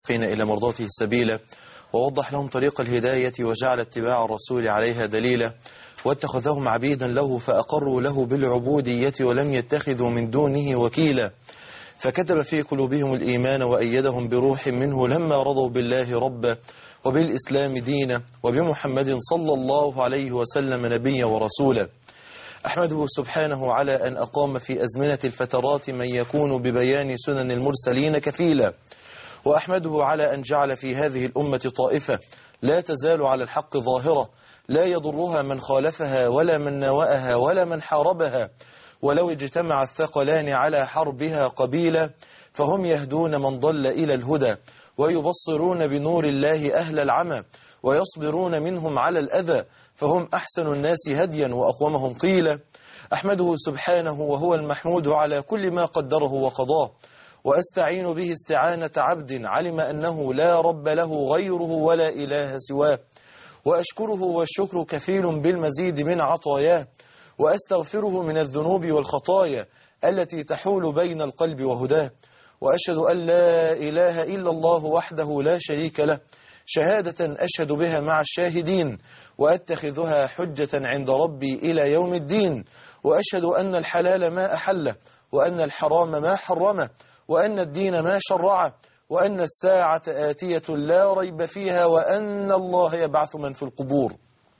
المتقين إلى مرضاته سبيلا ووضح لهم طريق الهداية وجعل اتباع الرسول عليها دليلا واتخذهم عبيدا له فأقروا له بالعبودية ولم يتخذوا من دونه وكيلا فكتب في قلوبهم الإيمان وأيدهم بروح منه لما رضوا بالله ربا وبالإسلام دينا وبمحمد صلى الله عليه وسلم نبيا ورسولا أحمده سبحانه على أن أقام في أزمنة الفترات من يكون ببيان سنن المرسلين كفيلا وأحمده على أن جعل في هذه الأمة طائفة لا تزال على الحق ظاهرة لا يضرها من خالفها ولا من ناوأها ولا من حاربها ولو اجتمع الثقلان على حربها قبيلا فهم يهدون من ضل إلى الهدى ويبصرون بنور الله أهل العمى ويصبرون منهم على الأذى فهم أحسن الناس هديا وأقومهم قيلا أحمده سبحانه وهو المحمود على كل ما قدره وقضاه وأستعين به استعانة عبد علم أنه لا رب له غيره ولا إله سواه وأشكره والشكر كفيل بالمزيد من عطاياه وأستغفره من الذنوب والخطايا التي تحول بين القلب وهداه وأشهد أن لا إله إلا الله وحده لا شريك له شهادة أشهد بها مع الشاهدين وأتخذها حجة عند ربي إلى يوم الدين وأشهد أن الحلال ما أحله وأن الحرام ما حرمه وأن الدين ما شرعه وأن الساعة آتية لا ريب فيها وأن الله يبعث من في القبور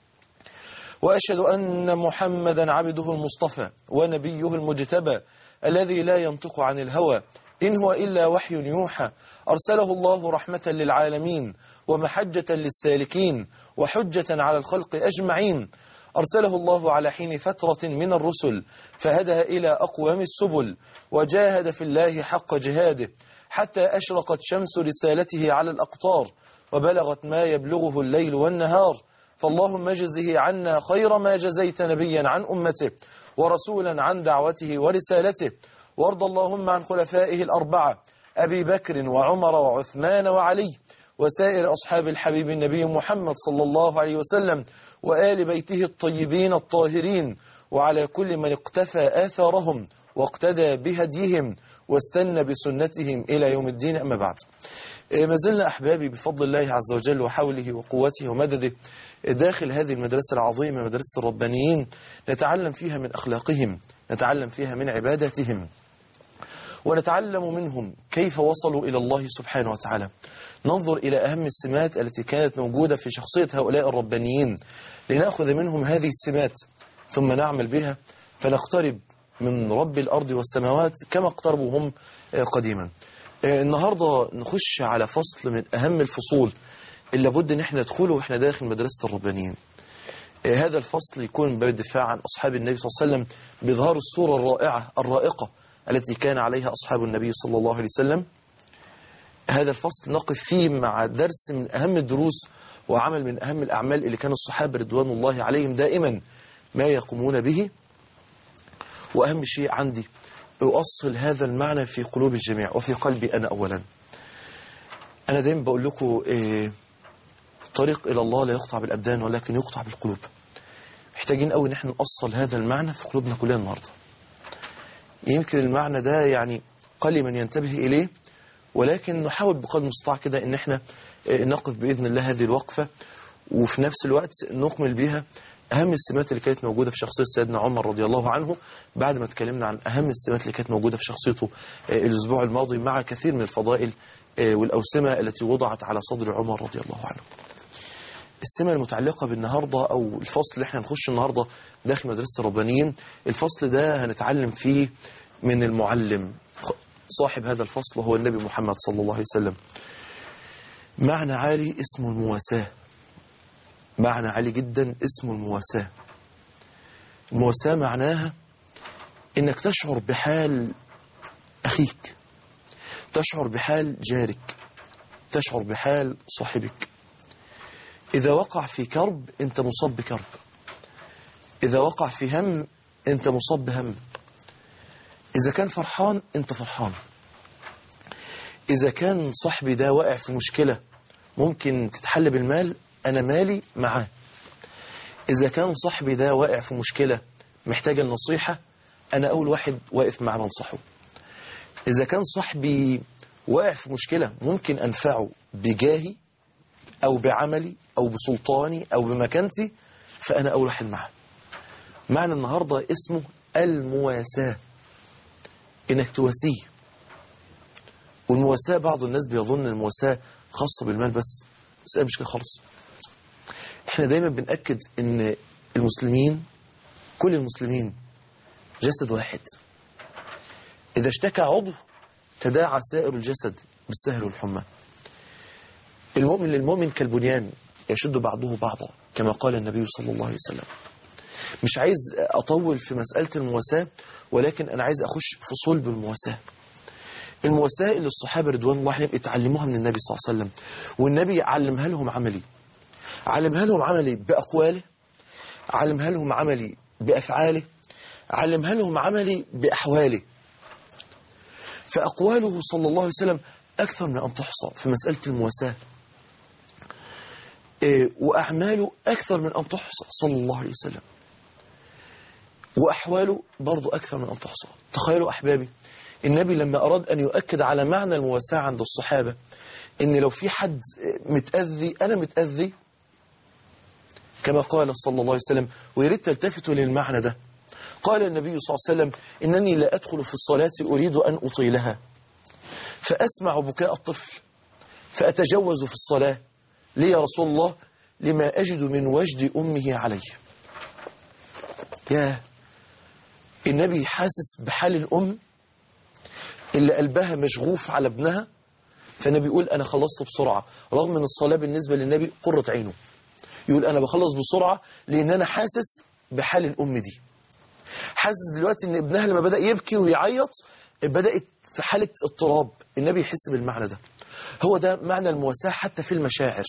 وأشهد أن محمدا عبده المصطفى ونبيه المجتبى الذي لا ينطق عن الهوى إن هو إلا وحي يوحى أرسله الله رحمة للعالمين ومحجة للسالكين وحجة على الخلق أجمعين أرسله الله على حين فترة من الرسل فهدى إلى أقوام السبل وجاهد في الله حق جهاده حتى أشرقت شمس رسالته على الأقطار وبلغت ما يبلغه الليل والنهار فاللهم اجزه عنا خير ما جزيت نبيا عن أمته ورسولا عن دعوته ورسالته وارض اللهم عن خلفائه الأربعة أبي بكر وعمر وعثمان وعلي وسائر أصحاب الحبيب النبي محمد صلى الله عليه وسلم وآل بيته الطيبين الطاهرين وعلى كل من اقتفى آثارهم واقتدى بهديهم واستنى بسنتهم إلى يوم الدين أما بعد ما زلنا أحبابي بفضل الله عز وجل وحوله وقوته ومدده داخل هذه المدرسة العظيمة مدرسة الربانيين نتعلم فيها من أخلاقهم نتعلم فيها من عباداتهم ونتعلم منهم كيف وصلوا إلى الله سبحانه وتعالى ننظر إلى أهم السمات التي كانت موجودة في شخصية هؤلاء الربانيين لنأخذ منهم هذه السمات ثم نعمل بها فنقترب من رب الأرض والسماوات كما اقتربوا هم قديما النهاردة نخش على فصل من أهم الفصول اللي لابد ان احنا ندخله واحنا داخل مدرسة الربانيين هذا الفصل يكون باب الدفاع عن أصحاب النبي صلى الله عليه وسلم بإظهار الصورة الرائعة الرائقة التي كان عليها أصحاب النبي صلى الله عليه وسلم هذا الفصل نقف فيه مع درس من أهم الدروس وعمل من أهم الأعمال اللي كان الصحابة رضوان الله عليهم دائما ما يقومون به وأهم شيء عندي أؤصل هذا المعنى في قلوب الجميع وفي قلبي أنا أولا أنا دايما بقول لكم إيه الطريق إلى الله لا يقطع بالأبدان ولكن يقطع بالقلوب محتاجين قوي ان احنا نأصل هذا المعنى في قلوبنا كلنا النهارده يمكن المعنى ده يعني قل من ينتبه إليه ولكن نحاول بقدر المستطاع كده ان احنا نقف بإذن الله هذه الوقفة وفي نفس الوقت نكمل بها أهم السمات اللي كانت موجودة في شخصية سيدنا عمر رضي الله عنه بعد ما اتكلمنا عن أهم السمات اللي كانت موجودة في شخصيته الأسبوع الماضي مع كثير من الفضائل والأوسمة التي وضعت على صدر عمر رضي الله عنه السمة المتعلقة بالنهاردة أو الفصل اللي احنا هنخش النهاردة داخل مدرسة الربانيين الفصل ده هنتعلم فيه من المعلم صاحب هذا الفصل وهو النبي محمد صلى الله عليه وسلم معنى عالي اسمه المواساة معنى عالي جدا اسمه المواساة المواساة معناها انك تشعر بحال أخيك تشعر بحال جارك تشعر بحال صاحبك إذا وقع في كرب أنت مصاب بكرب إذا وقع في هم أنت مصاب بهم إذا كان فرحان أنت فرحان إذا كان صاحبي ده واقع في مشكلة ممكن تتحل بالمال أنا مالي معاه إذا كان صاحبي ده واقع في مشكلة محتاج النصيحة أنا أول واحد واقف معاه بنصحه إذا كان صاحبي واقع في مشكلة ممكن أنفعه بجاهي أو بعملي أو بسلطاني أو بمكانتي فأنا أول واحد معه معنى النهاردة اسمه المواساة إنك تواسيه والمواساة بعض الناس بيظن المواساة خاصة بالمال بس بس مش كده خالص احنا دايما بنأكد ان المسلمين كل المسلمين جسد واحد إذا اشتكى عضو تداعى سائر الجسد بالسهل والحمى المؤمن للمؤمن كالبنيان يشد بعضه بعضا كما قال النبي صلى الله عليه وسلم مش عايز أطول في مسألة المواساة ولكن أنا عايز أخش في صلب المواساة المواساة اللي الصحابة رضوان الله عليهم اتعلموها من النبي صلى الله عليه وسلم والنبي علمها لهم عملي علمها لهم عملي بأقواله علمها لهم عملي بأفعاله علمها لهم عملي بأحواله فأقواله صلى الله عليه وسلم أكثر من أن تحصى في مسألة المواساة إيه، وأعماله أكثر من أن تحصى صلى الله عليه وسلم وأحواله برضو أكثر من أن تحصى تخيلوا أحبابي النبي لما أراد أن يؤكد على معنى المواساة عند الصحابة إن لو في حد متأذي أنا متأذي كما قال صلى الله عليه وسلم ويريد تلتفتوا للمعنى ده قال النبي صلى الله عليه وسلم إنني لا أدخل في الصلاة أريد أن أطيلها فأسمع بكاء الطفل فأتجوز في الصلاة لي يا رسول الله لما أجد من وجد أمه علي يا النبي حاسس بحال الأم اللي قلبها مشغوف على ابنها فالنبي يقول أنا خلصت بسرعة رغم أن الصلاة بالنسبة للنبي قرة عينه يقول أنا بخلص بسرعة لأن أنا حاسس بحال الأم دي حاسس دلوقتي أن ابنها لما بدأ يبكي ويعيط بدأت في حالة اضطراب النبي يحس بالمعنى ده هو ده معنى المواساة حتى في المشاعر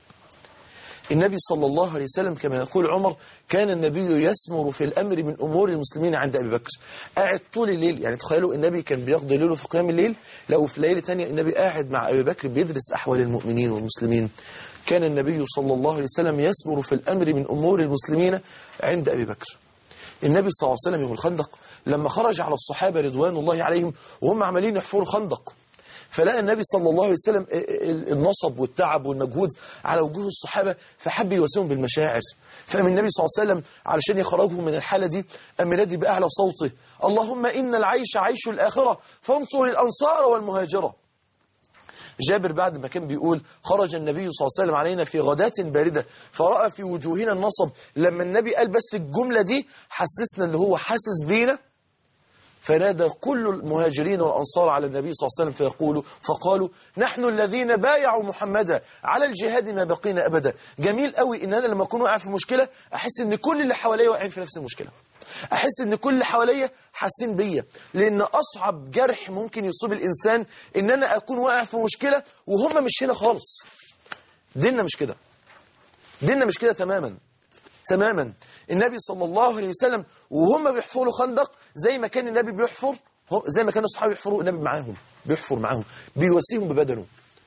النبي صلى الله عليه وسلم كما يقول عمر كان النبي يسمر في الأمر من أمور المسلمين عند أبي بكر قاعد طول الليل يعني تخيلوا النبي كان بيقضي ليله في قيام الليل لو في ليلة تانية النبي قاعد مع أبي بكر بيدرس أحوال المؤمنين والمسلمين كان النبي صلى الله عليه وسلم يسمر في الأمر من أمور المسلمين عند أبي بكر النبي صلى الله عليه وسلم يوم الخندق لما خرج على الصحابة رضوان الله عليهم وهم عمالين يحفروا خندق فلقى النبي صلى الله عليه وسلم النصب والتعب والمجهود على وجوه الصحابة فحب يواسيهم بالمشاعر فقام النبي صلى الله عليه وسلم علشان يخرجهم من الحالة دي قام ينادي بأعلى صوته اللهم إن العيش عيش الآخرة فانصر الأنصار والمهاجرة جابر بعد ما كان بيقول خرج النبي صلى الله عليه وسلم علينا في غداة باردة فرأى في وجوهنا النصب لما النبي قال بس الجملة دي حسسنا ان هو حاسس بينا فنادى كل المهاجرين والأنصار على النبي صلى الله عليه وسلم فيقولوا فقالوا نحن الذين بايعوا محمدا على الجهاد ما بقينا أبدا جميل قوي إن أنا لما أكون واقع في مشكلة أحس إن كل اللي حواليا واقعين في نفس المشكلة أحس إن كل اللي حواليا حاسين بيا لأن أصعب جرح ممكن يصيب الإنسان إن أنا أكون واقع في مشكلة وهم مش هنا خالص ديننا مش كده ديننا مش كده تماما تماما النبي صلى الله عليه وسلم وهم بيحفروا خندق زي ما كان النبي بيحفر زي ما كان الصحابه يحفروا النبي معاهم بيحفر معاهم بيواسيهم ببدنه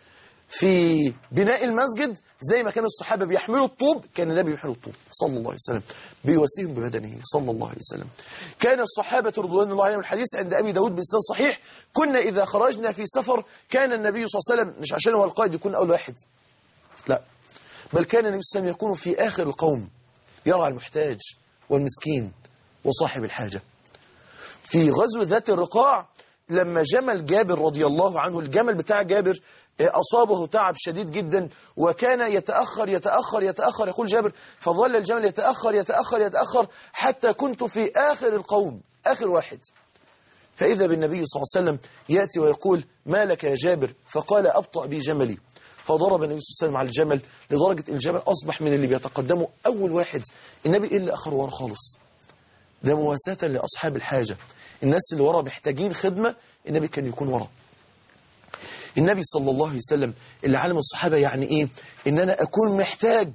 في بناء المسجد زي ما كان الصحابة بيحملوا الطوب كان النبي يحمل الطوب صلى الله عليه وسلم بيواسيهم ببدنه صلى الله عليه وسلم كان الصحابة رضوان الله عليهم الحديث عند أبي داود بإسناد صحيح كنا إذا خرجنا في سفر كان النبي صلى الله عليه وسلم مش عشان هو القائد يكون أول واحد لا بل كان النبي صلى الله عليه وسلم يكون في آخر القوم يرعى المحتاج والمسكين وصاحب الحاجة في غزو ذات الرقاع لما جمل جابر رضي الله عنه الجمل بتاع جابر أصابه تعب شديد جدا وكان يتأخر يتأخر يتأخر يقول جابر فظل الجمل يتأخر يتأخر يتأخر حتى كنت في آخر القوم آخر واحد فإذا بالنبي صلى الله عليه وسلم يأتي ويقول ما لك يا جابر فقال أبطأ بي جملي فضرب النبي صلى الله عليه وسلم على الجمل لدرجة الجمل أصبح من اللي بيتقدمه أول واحد النبي إيه اللي أخر ورا خالص ده مواساة لأصحاب الحاجة الناس اللي ورا محتاجين خدمة النبي كان يكون ورا النبي صلى الله عليه وسلم اللي علم الصحابة يعني إيه إن أنا أكون محتاج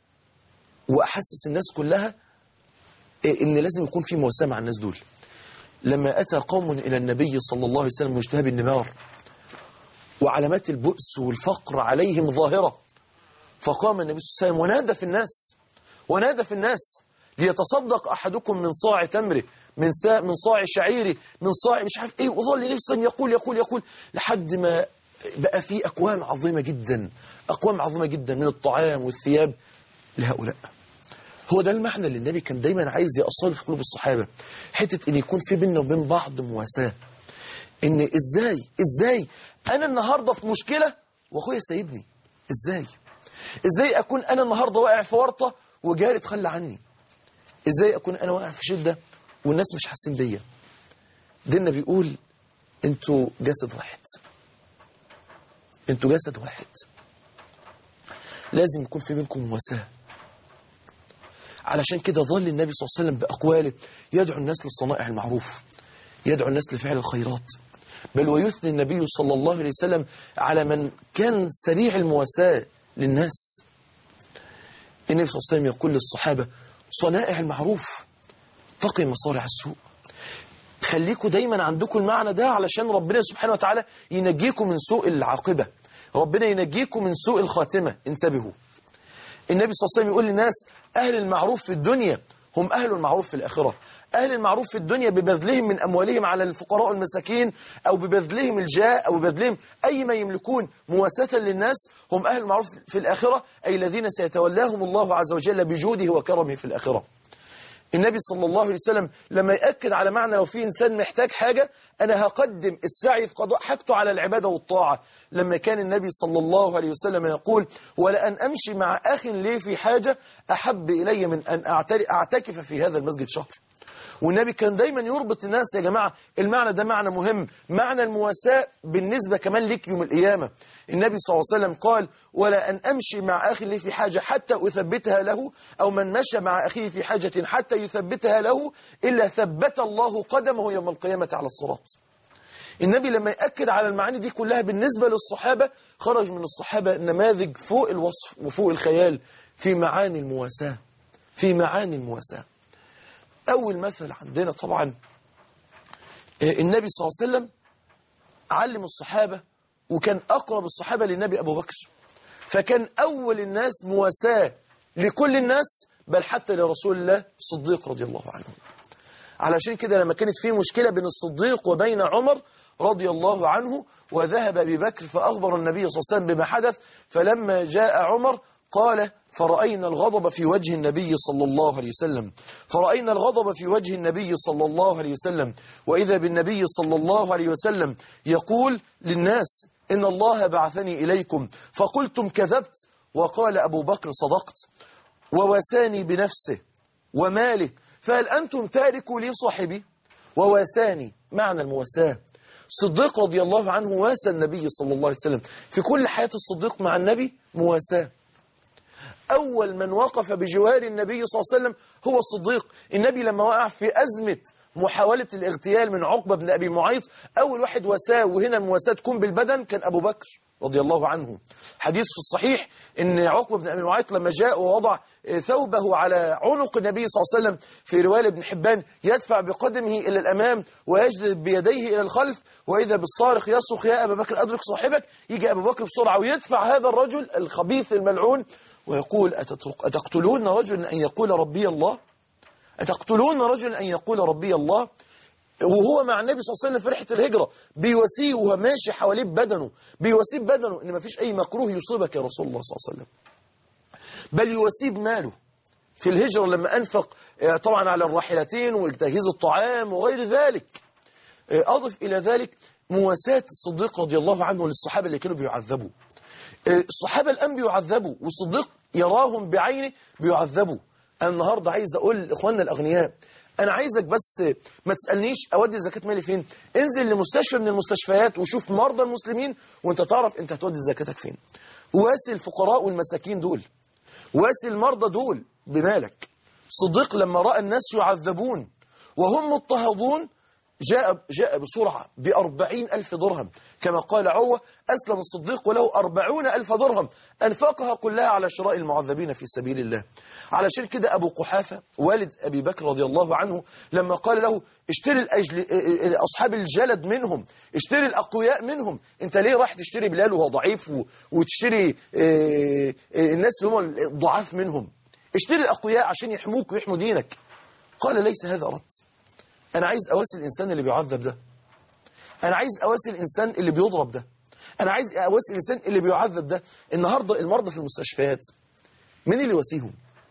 وأحسس الناس كلها إيه إن لازم يكون في مواساة مع الناس دول لما أتى قوم إلى النبي صلى الله عليه وسلم مجتهب النمار وعلامات البؤس والفقر عليهم ظاهرة فقام النبي صلى الله عليه وسلم ونادى في الناس ونادى في الناس ليتصدق أحدكم من صاع تمره من سا من صاع شعيره من صاع مش عارف ايه وظل النبي صلى الله عليه وسلم يقول يقول يقول لحد ما بقى في أكوام عظيمة جدا أكوام عظيمة جدا من الطعام والثياب لهؤلاء هو ده المعنى اللي النبي كان دايما عايز يأصله في قلوب الصحابة حتة ان يكون في بيننا وبين بعض مواساة ان ازاي ازاي انا النهاردة في مشكلة واخويا سايبني ازاي ازاي اكون انا النهاردة واقع في ورطة وجاري تخلى عني ازاي اكون انا واقع في شدة والناس مش حاسين بيا ديننا بيقول انتوا جسد واحد انتوا جسد واحد لازم يكون في بينكم مواساه علشان كده ظل النبي صلى الله عليه وسلم بأقواله يدعو الناس للصنائع المعروف يدعو الناس لفعل الخيرات بل ويثني النبي صلى الله عليه وسلم على من كان سريع المواساة للناس النبي صلى الله عليه وسلم يقول للصحابة صنائع المعروف تقي مصارع السوء خليكم دايما عندكم المعنى ده علشان ربنا سبحانه وتعالى ينجيكم من سوء العاقبة ربنا ينجيكم من سوء الخاتمة انتبهوا النبي صلى الله عليه وسلم يقول للناس أهل المعروف في الدنيا هم أهل المعروف في الآخرة أهل المعروف في الدنيا ببذلهم من أموالهم على الفقراء والمساكين أو ببذلهم الجاء أو ببذلهم أي ما يملكون مواساة للناس هم أهل المعروف في الآخرة أي الذين سيتولاهم الله عز وجل بجوده وكرمه في الآخرة النبي صلى الله عليه وسلم لما يأكد على معنى لو في إنسان محتاج حاجة أنا هقدم السعي في قضاء حاجته على العبادة والطاعة لما كان النبي صلى الله عليه وسلم يقول ولأن أمشي مع أخ لي في حاجة أحب إلي من أن أعتكف في هذا المسجد شهر والنبي كان دايما يربط الناس يا جماعة المعنى ده معنى مهم معنى المواساة بالنسبة كمان لك يوم القيامة النبي صلى الله عليه وسلم قال ولا أن أمشي مع أخي لي في حاجة حتى أثبتها له أو من مشى مع أخيه في حاجة حتى يثبتها له إلا ثبت الله قدمه يوم القيامة على الصراط النبي لما يأكد على المعاني دي كلها بالنسبة للصحابة خرج من الصحابة نماذج فوق الوصف وفوق الخيال في معاني المواساة في معاني المواساة أول مثل عندنا طبعا النبي صلى الله عليه وسلم علم الصحابة وكان أقرب الصحابة للنبي أبو بكر فكان أول الناس مواساة لكل الناس بل حتى لرسول الله الصديق رضي الله عنه علشان كده لما كانت في مشكلة بين الصديق وبين عمر رضي الله عنه وذهب أبي بكر فأخبر النبي صلى الله عليه وسلم بما حدث فلما جاء عمر قال فرأينا الغضب في وجه النبي صلى الله عليه وسلم فرأينا الغضب في وجه النبي صلى الله عليه وسلم وإذا بالنبي صلى الله عليه وسلم يقول للناس إن الله بعثني إليكم فقلتم كذبت وقال أبو بكر صدقت وواساني بنفسه وماله فهل أنتم تاركوا لي صاحبي وواساني معنى المواساة الصديق رضي الله عنه واسى النبي صلى الله عليه وسلم في كل حياة الصديق مع النبي مواساة أول من وقف بجوار النبي صلى الله عليه وسلم هو الصديق النبي لما وقع في أزمة محاولة الاغتيال من عقبة بن أبي معيط أول واحد وساه وهنا المواساة تكون بالبدن كان أبو بكر رضي الله عنه حديث في الصحيح ان عقبة بن أبي معيط لما جاء ووضع ثوبه على عنق النبي صلى الله عليه وسلم في رواية ابن حبان يدفع بقدمه إلى الأمام ويجلد بيديه إلى الخلف وإذا بالصارخ يصرخ يا أبا بكر أدرك صاحبك يجي أبو بكر بسرعة ويدفع هذا الرجل الخبيث الملعون ويقول أتقتلون رجلا أن يقول ربي الله أتقتلون رجلا أن يقول ربي الله وهو مع النبي صلى الله عليه وسلم في رحلة الهجرة بيواسيه وهو ماشي حواليه بدنه بيواسيه بدنه إن ما فيش أي مكروه يصيبك يا رسول الله صلى الله عليه وسلم بل يواسيه بماله في الهجرة لما أنفق طبعا على الراحلتين وتجهيز الطعام وغير ذلك أضف إلى ذلك مواساة الصديق رضي الله عنه للصحابة اللي كانوا بيعذبوا الصحابة الآن بيعذبوا والصديق يراهم بعينه بيعذبوا أنا النهاردة عايز أقول لإخواننا الأغنياء أنا عايزك بس ما تسألنيش أودي زكاة مالي فين انزل لمستشفى من المستشفيات وشوف مرضى المسلمين وانت تعرف انت هتودي زكاتك فين واسي الفقراء والمساكين دول واسي المرضى دول بمالك صديق لما رأى الناس يعذبون وهم مضطهدون جاء, جاء بسرعة بأربعين ألف درهم كما قال عروة أسلم الصديق وله أربعون ألف درهم أنفقها كلها على شراء المعذبين في سبيل الله علشان كده أبو قحافة والد أبي بكر رضي الله عنه لما قال له اشتري الأجل أصحاب الجلد منهم اشتري الأقوياء منهم انت ليه راح تشتري بلال وهو ضعيف وتشتري الناس اللي هم الضعاف منهم اشتري الأقوياء عشان يحموك ويحموا دينك قال ليس هذا أردت أنا عايز أواسي الإنسان اللي بيعذب ده أنا عايز أواسي الإنسان اللي بيضرب ده انا عايز اواسي الانسان اللي بيعذب ده النهارده المرضى في المستشفيات مين اللي يواسيهم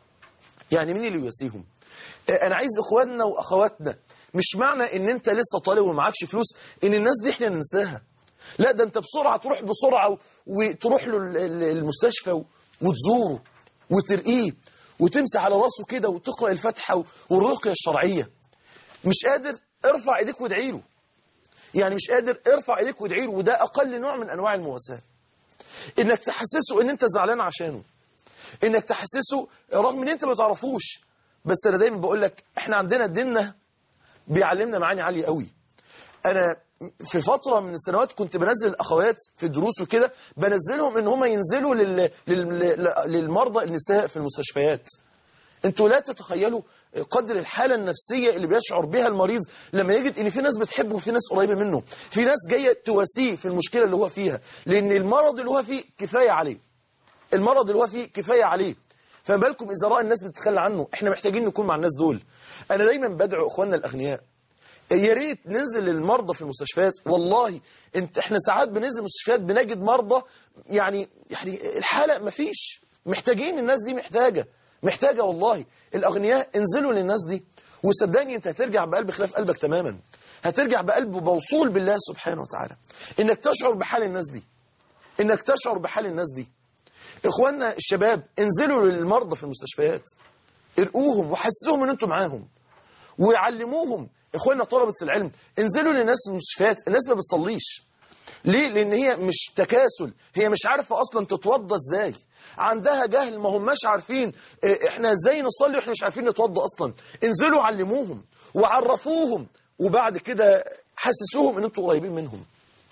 يعني مين اللي يواسيهم آه، انا عايز اخواننا واخواتنا مش معنى ان انت لسه طالب ومعكش فلوس ان الناس دي احنا ننساها لا ده انت بسرعه تروح بسرعه و- وتروح له ال- ال- المستشفى و- وتزوره وترقيه وتمسح على راسه كده وتقرا الفاتحه و- والرقيه الشرعيه مش قادر ارفع ايديك وادعي له يعني مش قادر ارفع ايديك وادعي له وده اقل نوع من انواع المواساه انك تحسسه ان انت زعلان عشانه انك تحسسه رغم ان انت ما تعرفوش بس انا دايما بقول لك احنا عندنا ديننا بيعلمنا معاني عاليه قوي انا في فتره من السنوات كنت بنزل الاخوات في الدروس وكده بنزلهم ان هم ينزلوا لل... لل... للمرضى النساء في المستشفيات انتوا لا تتخيلوا قدر الحالة النفسية اللي بيشعر بها المريض لما يجد ان في ناس بتحبه وفي ناس قريبة منه في ناس جاية تواسيه في المشكلة اللي هو فيها لان المرض اللي هو فيه كفاية عليه المرض اللي هو فيه كفاية عليه فما بالكم إذا رأى الناس بتتخلى عنه احنا محتاجين نكون مع الناس دول أنا دايما بدعو إخواننا الأغنياء يا ريت ننزل للمرضى في المستشفيات والله انت احنا ساعات بننزل المستشفيات بنجد مرضى يعني يعني الحالة مفيش محتاجين الناس دي محتاجة محتاجة والله الأغنياء انزلوا للناس دي وصدقني انت هترجع بقلب خلاف قلبك تماما هترجع بقلب موصول بالله سبحانه وتعالى انك تشعر بحال الناس دي انك تشعر بحال الناس دي اخواننا الشباب انزلوا للمرضى في المستشفيات ارقوهم وحسسوهم ان انتم معاهم ويعلموهم اخواننا طلبة العلم انزلوا للناس في المستشفيات الناس ما بتصليش ليه لان هي مش تكاسل هي مش عارفة اصلا تتوضى ازاي عندها جهل ما هماش عارفين اه، احنا ازاي نصلي واحنا مش عارفين نتوضى اصلا انزلوا علموهم وعرفوهم وبعد كده حسسوهم ان انتوا قريبين منهم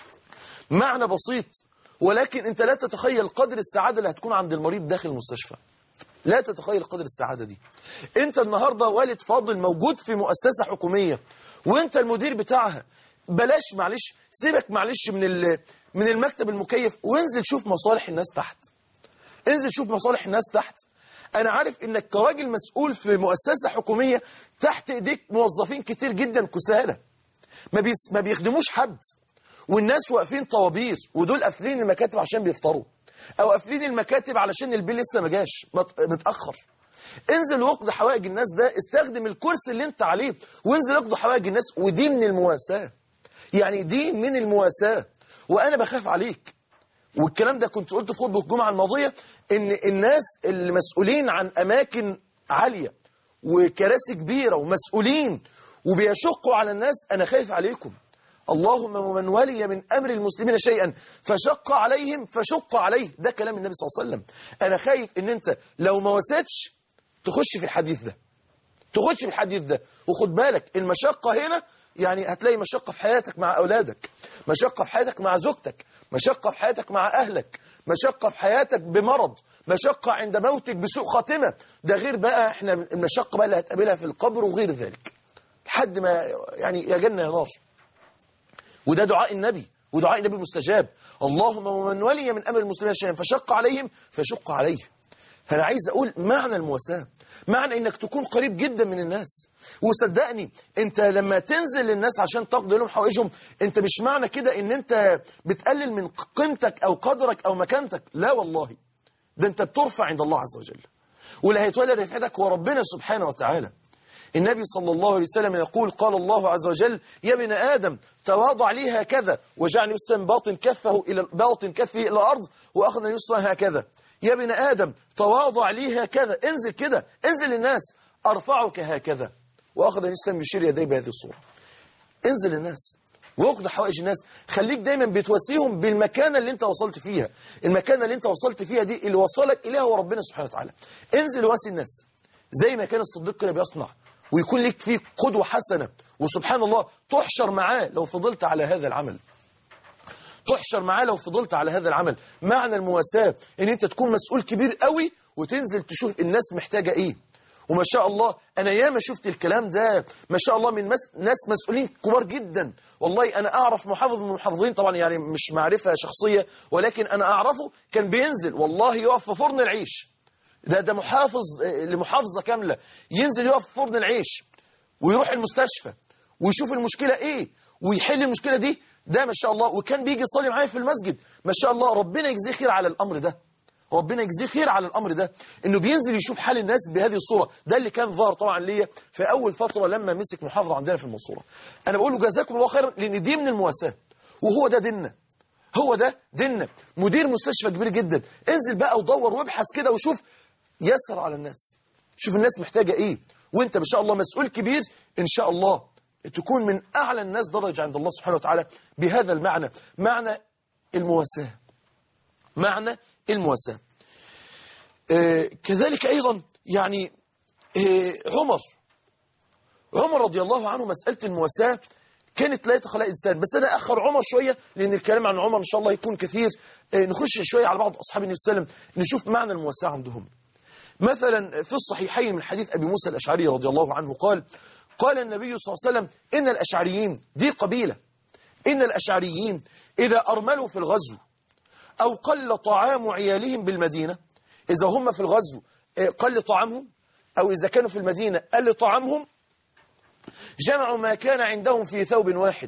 معنى بسيط ولكن انت لا تتخيل قدر السعادة اللي هتكون عند المريض داخل المستشفى لا تتخيل قدر السعادة دي انت النهاردة والد فاضل موجود في مؤسسة حكومية وانت المدير بتاعها بلاش معلش سيبك معلش من ال- من المكتب المكيف وانزل شوف مصالح الناس تحت انزل شوف مصالح الناس تحت انا عارف انك كراجل مسؤول في مؤسسة حكومية تحت ايديك موظفين كتير جدا كسالى ما, بيس ما بيخدموش حد والناس واقفين طوابير ودول قافلين المكاتب عشان بيفطروا او قافلين المكاتب علشان البيل لسه ما جاش مت- متاخر انزل واقضي حوائج الناس ده استخدم الكرسي اللي انت عليه وانزل اقضي حوائج الناس ودي من المواساه يعني دي من المواساه وانا بخاف عليك والكلام ده كنت قلت في خطبه الجمعه الماضيه ان الناس المسؤولين عن اماكن عاليه وكراسي كبيره ومسؤولين وبيشقوا على الناس انا خايف عليكم اللهم ومن ولي من امر المسلمين شيئا فشق عليهم فشق عليه ده كلام النبي صلى الله عليه وسلم انا خايف ان انت لو ما وسعتش تخش في الحديث ده تخش في الحديث ده وخد بالك المشقة هنا يعني هتلاقي مشقة في حياتك مع أولادك مشقة في حياتك مع زوجتك مشقة في حياتك مع أهلك مشقة في حياتك بمرض مشقة عند موتك بسوء خاتمة ده غير بقى احنا المشقة بقى اللي هتقابلها في القبر وغير ذلك لحد ما يعني يا جنة يا نار وده دعاء النبي ودعاء النبي مستجاب اللهم ومن ولي من أمر المسلمين شيئا فشق عليهم فشق عليه فأنا عايز أقول معنى المواساة معنى إنك تكون قريب جدا من الناس وصدقني أنت لما تنزل للناس عشان تقضي لهم حوائجهم أنت مش معنى كده إن أنت بتقلل من قيمتك أو قدرك أو مكانتك لا والله ده أنت بترفع عند الله عز وجل واللي هيتولى رفعتك هو ربنا سبحانه وتعالى النبي صلى الله عليه وسلم يقول قال الله عز وجل يا ابن آدم تواضع لي هكذا وجعل يسلم باطن كفه إلى باطن كفه إلى الأرض وأخذ يسرى هكذا يا ابن آدم تواضع لي هكذا انزل كده انزل للناس أرفعك هكذا وأخذ يسلم بشير يديه بهذه الصورة انزل للناس واقضي حوائج الناس خليك دايما بتواسيهم بالمكانة اللي انت وصلت فيها المكانة اللي انت وصلت فيها دي اللي وصلك إليها هو ربنا سبحانه وتعالى انزل واسي الناس زي ما كان الصديق كده بيصنع ويكون لك فيه قدوة حسنة وسبحان الله تحشر معاه لو فضلت على هذا العمل تحشر معاه لو فضلت على هذا العمل معنى المواساة ان انت تكون مسؤول كبير قوي وتنزل تشوف الناس محتاجة ايه وما شاء الله انا ياما شفت الكلام ده ما شاء الله من مس... ناس مسؤولين كبار جدا والله انا اعرف محافظ من المحافظين طبعا يعني مش معرفة شخصية ولكن انا اعرفه كان بينزل والله يقف في فرن العيش ده ده محافظ آه، لمحافظة كاملة ينزل يقف في فرن العيش ويروح المستشفى ويشوف المشكلة ايه ويحل المشكلة دي ده ما شاء الله وكان بيجي يصلي معايا في المسجد ما شاء الله ربنا يجزيه خير على الأمر ده ربنا يجزيه خير على الأمر ده إنه بينزل يشوف حال الناس بهذه الصورة ده اللي كان ظاهر طبعا ليا في أول فترة لما مسك محافظة عندنا في المنصورة أنا بقول له جزاكم الله خيرا لأن دي من المواساة وهو ده ديننا هو ده ديننا مدير مستشفى كبير جدا انزل بقى ودور وابحث كده وشوف يسر على الناس شوف الناس محتاجة ايه وانت ما شاء الله مسؤول كبير ان شاء الله تكون من اعلى الناس درجة عند الله سبحانه وتعالى بهذا المعنى معنى المواساة معنى المواساة آه كذلك ايضا يعني آه عمر عمر رضي الله عنه مسألة المواساة كانت لا يتخلق إنسان بس أنا أخر عمر شوية لأن الكلام عن عمر إن شاء الله يكون كثير آه نخش شوية على بعض أصحاب النبي صلى الله عليه وسلم نشوف معنى المواساة عندهم مثلا في الصحيحين من حديث أبي موسى الأشعري رضي الله عنه قال قال النبي صلى الله عليه وسلم إن الأشعريين دي قبيلة إن الأشعريين إذا أرملوا في الغزو أو قل طعام عيالهم بالمدينة إذا هم في الغزو قل طعامهم أو إذا كانوا في المدينة قل طعامهم جمعوا ما كان عندهم في ثوب واحد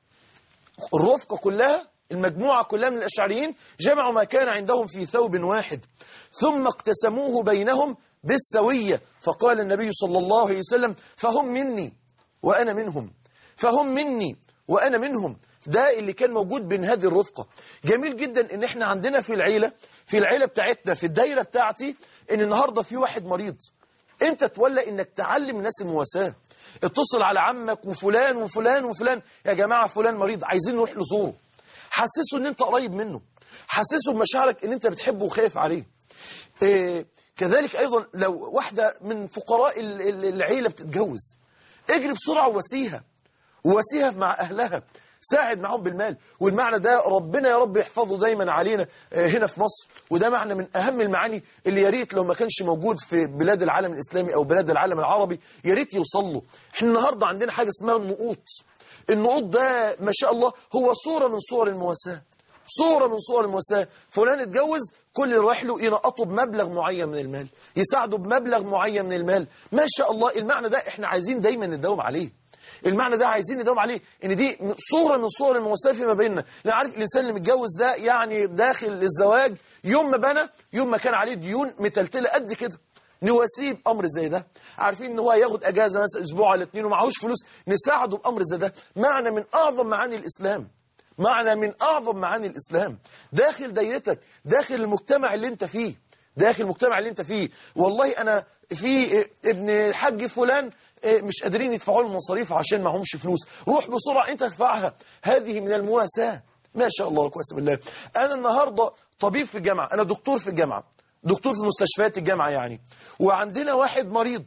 الرفقة كلها المجموعة كلها من الأشعريين جمعوا ما كان عندهم في ثوب واحد ثم اقتسموه بينهم بالسوية فقال النبي صلى الله عليه وسلم فهم مني وأنا منهم فهم مني وأنا منهم ده اللي كان موجود بين هذه الرفقة جميل جدا ان احنا عندنا في العيلة في العيلة بتاعتنا في الدايرة بتاعتي ان النهاردة في واحد مريض انت تولى انك تعلم الناس المواساة اتصل على عمك وفلان وفلان وفلان يا جماعة فلان مريض عايزين نروح نزوره حسسه ان انت قريب منه حسسه بمشاعرك ان انت بتحبه وخايف عليه إيه كذلك ايضا لو واحدة من فقراء العيلة بتتجوز اجري بسرعة وواسيها وواسيها مع اهلها ساعد معهم بالمال والمعنى ده ربنا يا رب يحفظه دايما علينا هنا في مصر وده معنى من أهم المعاني اللي يا ريت لو ما كانش موجود في بلاد العالم الإسلامي أو بلاد العالم العربي يا ريت يوصل له احنا النهاردة عندنا حاجة اسمها النقوط النقوط ده ما شاء الله هو صورة من صور المواساة صورة من صور المواساة فلان اتجوز كل اللي رايح له ينقطه بمبلغ معين من المال يساعده بمبلغ معين من المال ما شاء الله المعنى ده احنا عايزين دايما نداوم عليه المعنى ده عايزين نداوم عليه ان دي صورة من صور المواساة فيما بيننا لان عارف الانسان اللي متجوز ده يعني داخل الزواج يوم ما بنى يوم ما كان عليه ديون متلتلة قد كده نواسيه بامر زي ده عارفين ان هو ياخد اجازه مثلا اسبوع ولا اتنين ومعهوش فلوس نساعده بامر زي ده معنى من اعظم معاني الاسلام معنى من اعظم معاني الاسلام داخل دايرتك داخل المجتمع اللي انت فيه داخل المجتمع اللي انت فيه والله انا في ابن الحاج فلان مش قادرين يدفعوا له مصاريف عشان معهمش فلوس روح بسرعة انت تدفعها هذه من المواساة ما شاء الله كويس بالله انا النهاردة طبيب في الجامعة انا دكتور في الجامعة دكتور في مستشفيات الجامعة يعني وعندنا واحد مريض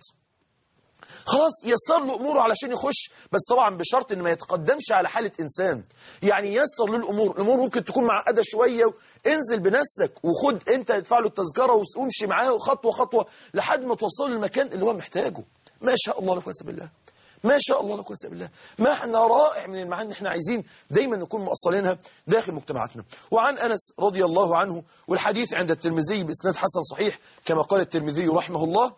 خلاص يسر له اموره علشان يخش بس طبعا بشرط ان ما يتقدمش على حالة انسان يعني يسر له الامور الامور ممكن تكون معقده شويه انزل بنفسك وخد انت ادفع له التذكره وامشي معاه خطوه خطوه لحد ما توصله للمكان اللي هو محتاجه ما شاء الله لا قوه بالله ما شاء الله لا قوه بالله ما احنا رائع من المعاني احنا عايزين دايما نكون مؤصلينها داخل مجتمعاتنا وعن انس رضي الله عنه والحديث عند الترمذي باسناد حسن صحيح كما قال الترمذي رحمه الله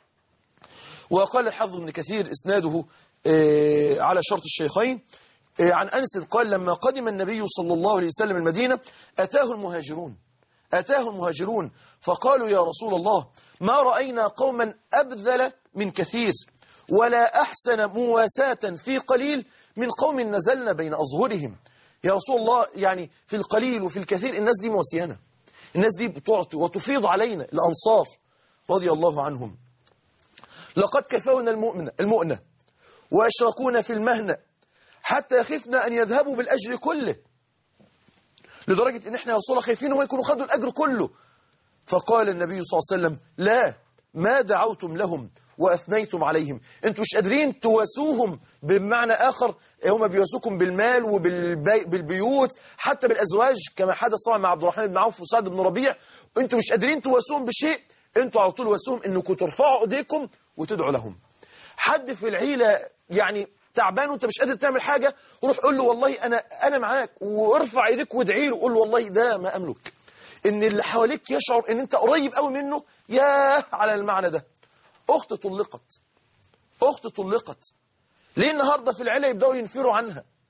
وقال الحافظ ابن كثير اسناده على شرط الشيخين عن أنس قال لما قدم النبي صلى الله عليه وسلم المدينة أتاه المهاجرون أتاه المهاجرون فقالوا يا رسول الله ما رأينا قوما أبذل من كثير ولا أحسن مواساة في قليل من قوم نزلنا بين أظهرهم يا رسول الله يعني في القليل وفي الكثير الناس دي مواسيانا الناس دي بتعطي وتفيض علينا الأنصار رضي الله عنهم لقد كفونا المؤمنة, المؤنة وأشركونا في المهنة حتى خفنا أن يذهبوا بالأجر كله لدرجة أن احنا يا رسول الله خايفين هم يكونوا خدوا الأجر كله فقال النبي صلى الله عليه وسلم لا ما دعوتم لهم وأثنيتم عليهم انتوا مش قادرين تواسوهم بمعنى آخر هم بيواسوكم بالمال وبالبيوت حتى بالأزواج كما حدث طبعا مع عبد الرحمن بن عوف وسعد بن ربيع انتوا مش قادرين تواسوهم بشيء انتوا على طول واسوهم انكم ترفعوا ايديكم وتدعوا لهم حد في العيلة يعني تعبان وانت مش قادر تعمل حاجة وروح قول له والله انا انا معاك وارفع ايديك وادعي له وقول له والله ده ما املك ان اللي حواليك يشعر ان انت قريب قوي منه ياه على المعنى ده اخت طلقت اخت طلقت ليه النهارده في العيله يبداوا ينفروا عنها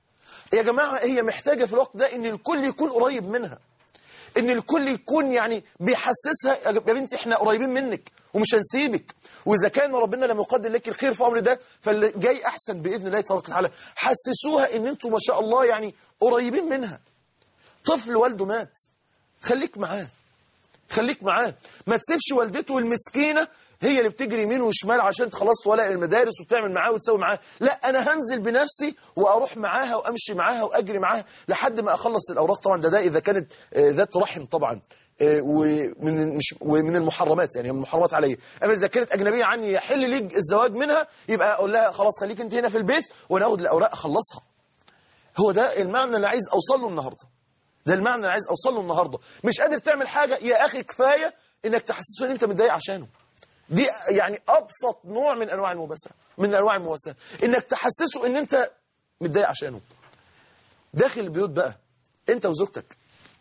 يا جماعة هي محتاجة في الوقت ده ان الكل يكون قريب منها ان الكل يكون يعني بيحسسها يا بنتي احنا قريبين منك ومش هنسيبك واذا كان ربنا لم يقدر لك الخير في امر ده فاللي جاي احسن باذن الله تبارك وتعالى حسسوها ان انتم ما شاء الله يعني قريبين منها طفل والده مات خليك معاه خليك معاه ما تسيبش والدته المسكينه هي اللي بتجري يمين وشمال عشان تخلص تولق المدارس وتعمل معاه وتسوي معاه لا انا هنزل بنفسي واروح معاها وامشي معاها واجري معاها لحد ما اخلص الاوراق طبعا ده ده اذا كانت آه، ذات رحم طبعا آه، ومن مش ومن المحرمات يعني من المحرمات عليا اما اذا كانت اجنبيه عني يحل لي الزواج منها يبقى اقول لها خلاص خليك انت هنا في البيت وانا اخد الاوراق اخلصها هو ده المعنى اللي عايز اوصل له النهارده ده المعنى اللي عايز اوصل له النهارده مش قادر تعمل حاجه يا اخي كفايه انك تحسسه ان انت متضايق عشانه دي يعني ابسط نوع من انواع المباساه من انواع المواساه انك تحسسه ان انت متضايق عشانه داخل البيوت بقى انت وزوجتك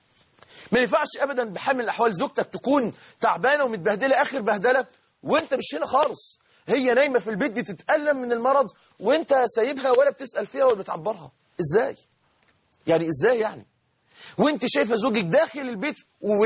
ما ينفعش ابدا بحال من الاحوال زوجتك تكون تعبانه ومتبهدله اخر بهدله وانت مش هنا خالص هي نايمه في البيت بتتالم من المرض وانت سايبها ولا بتسال فيها ولا بتعبرها ازاي يعني ازاي يعني وانت شايفه زوجك داخل البيت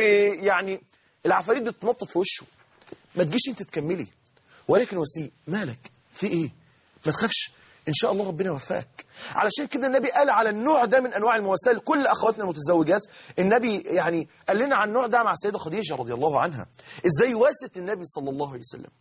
ويعني العفاريت بتنطط في وشه ما تجيش انت تكملي ولكن وسيء مالك في ايه ما تخافش ان شاء الله ربنا يوفقك علشان كده النبي قال على النوع ده من انواع المواساه لكل اخواتنا المتزوجات النبي يعني قال لنا عن النوع ده مع السيده خديجه رضي الله عنها ازاي واست النبي صلى الله عليه وسلم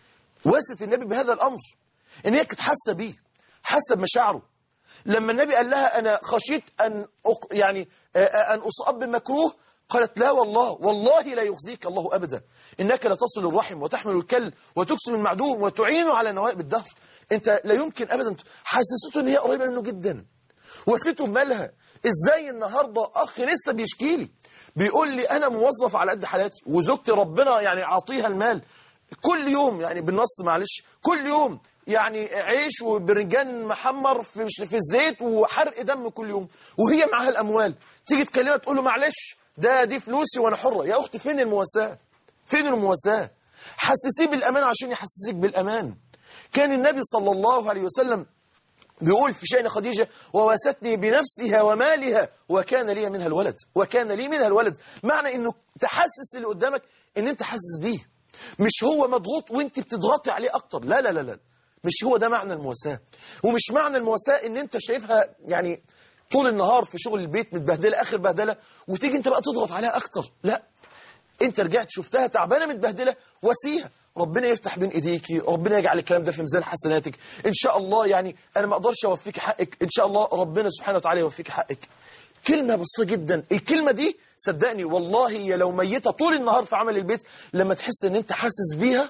واست النبي بهذا الامر ان هي كانت حاسه بيه حاسه بمشاعره لما النبي قال لها انا خشيت ان أق... يعني آه، آه، ان اصاب بمكروه قالت لا والله والله لا يخزيك الله ابدا انك لتصل الرحم وتحمل الكل وتكسب المعدوم وتعين على نوائب الدهر انت لا يمكن ابدا حسسته ان هي قريبه منه جدا وصلته بمالها ازاي النهارده اخ لسه بيشكي لي بيقول لي انا موظف على قد حالاتي وزوجتي ربنا يعني عاطيها المال كل يوم يعني بالنص معلش كل يوم يعني عيش وبرنجان محمر في في الزيت وحرق دم كل يوم وهي معاها الاموال تيجي تكلمها تقول له معلش ده دي فلوسي وانا حره يا اختي فين المواساه فين المواساه حسسيه بالامان عشان يحسسك بالامان كان النبي صلى الله عليه وسلم بيقول في شأن خديجة وواستني بنفسها ومالها وكان لي منها الولد وكان لي منها الولد معنى انه تحسس اللي قدامك ان انت حاسس بيه مش هو مضغوط وانت بتضغطي عليه اكتر لا لا لا لا مش هو ده معنى المواساة ومش معنى المواساة ان انت شايفها يعني طول النهار في شغل البيت متبهدلة اخر بهدلة وتيجي انت بقى تضغط عليها اكتر لا انت رجعت شفتها تعبانه متبهدله وسيها ربنا يفتح بين ايديكي ربنا يجعل الكلام ده في ميزان حسناتك ان شاء الله يعني انا ما اقدرش اوفيك حقك ان شاء الله ربنا سبحانه وتعالى يوفيك حقك كلمه بسيطه جدا الكلمه دي صدقني والله هي لو ميته طول النهار في عمل البيت لما تحس ان انت حاسس بيها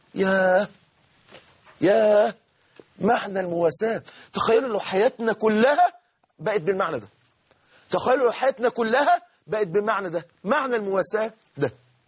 يا يا معنى المواساه تخيلوا لو حياتنا كلها بقت بالمعنى ده تخيلوا لو حياتنا كلها بقت بالمعنى ده معنى المواساة ده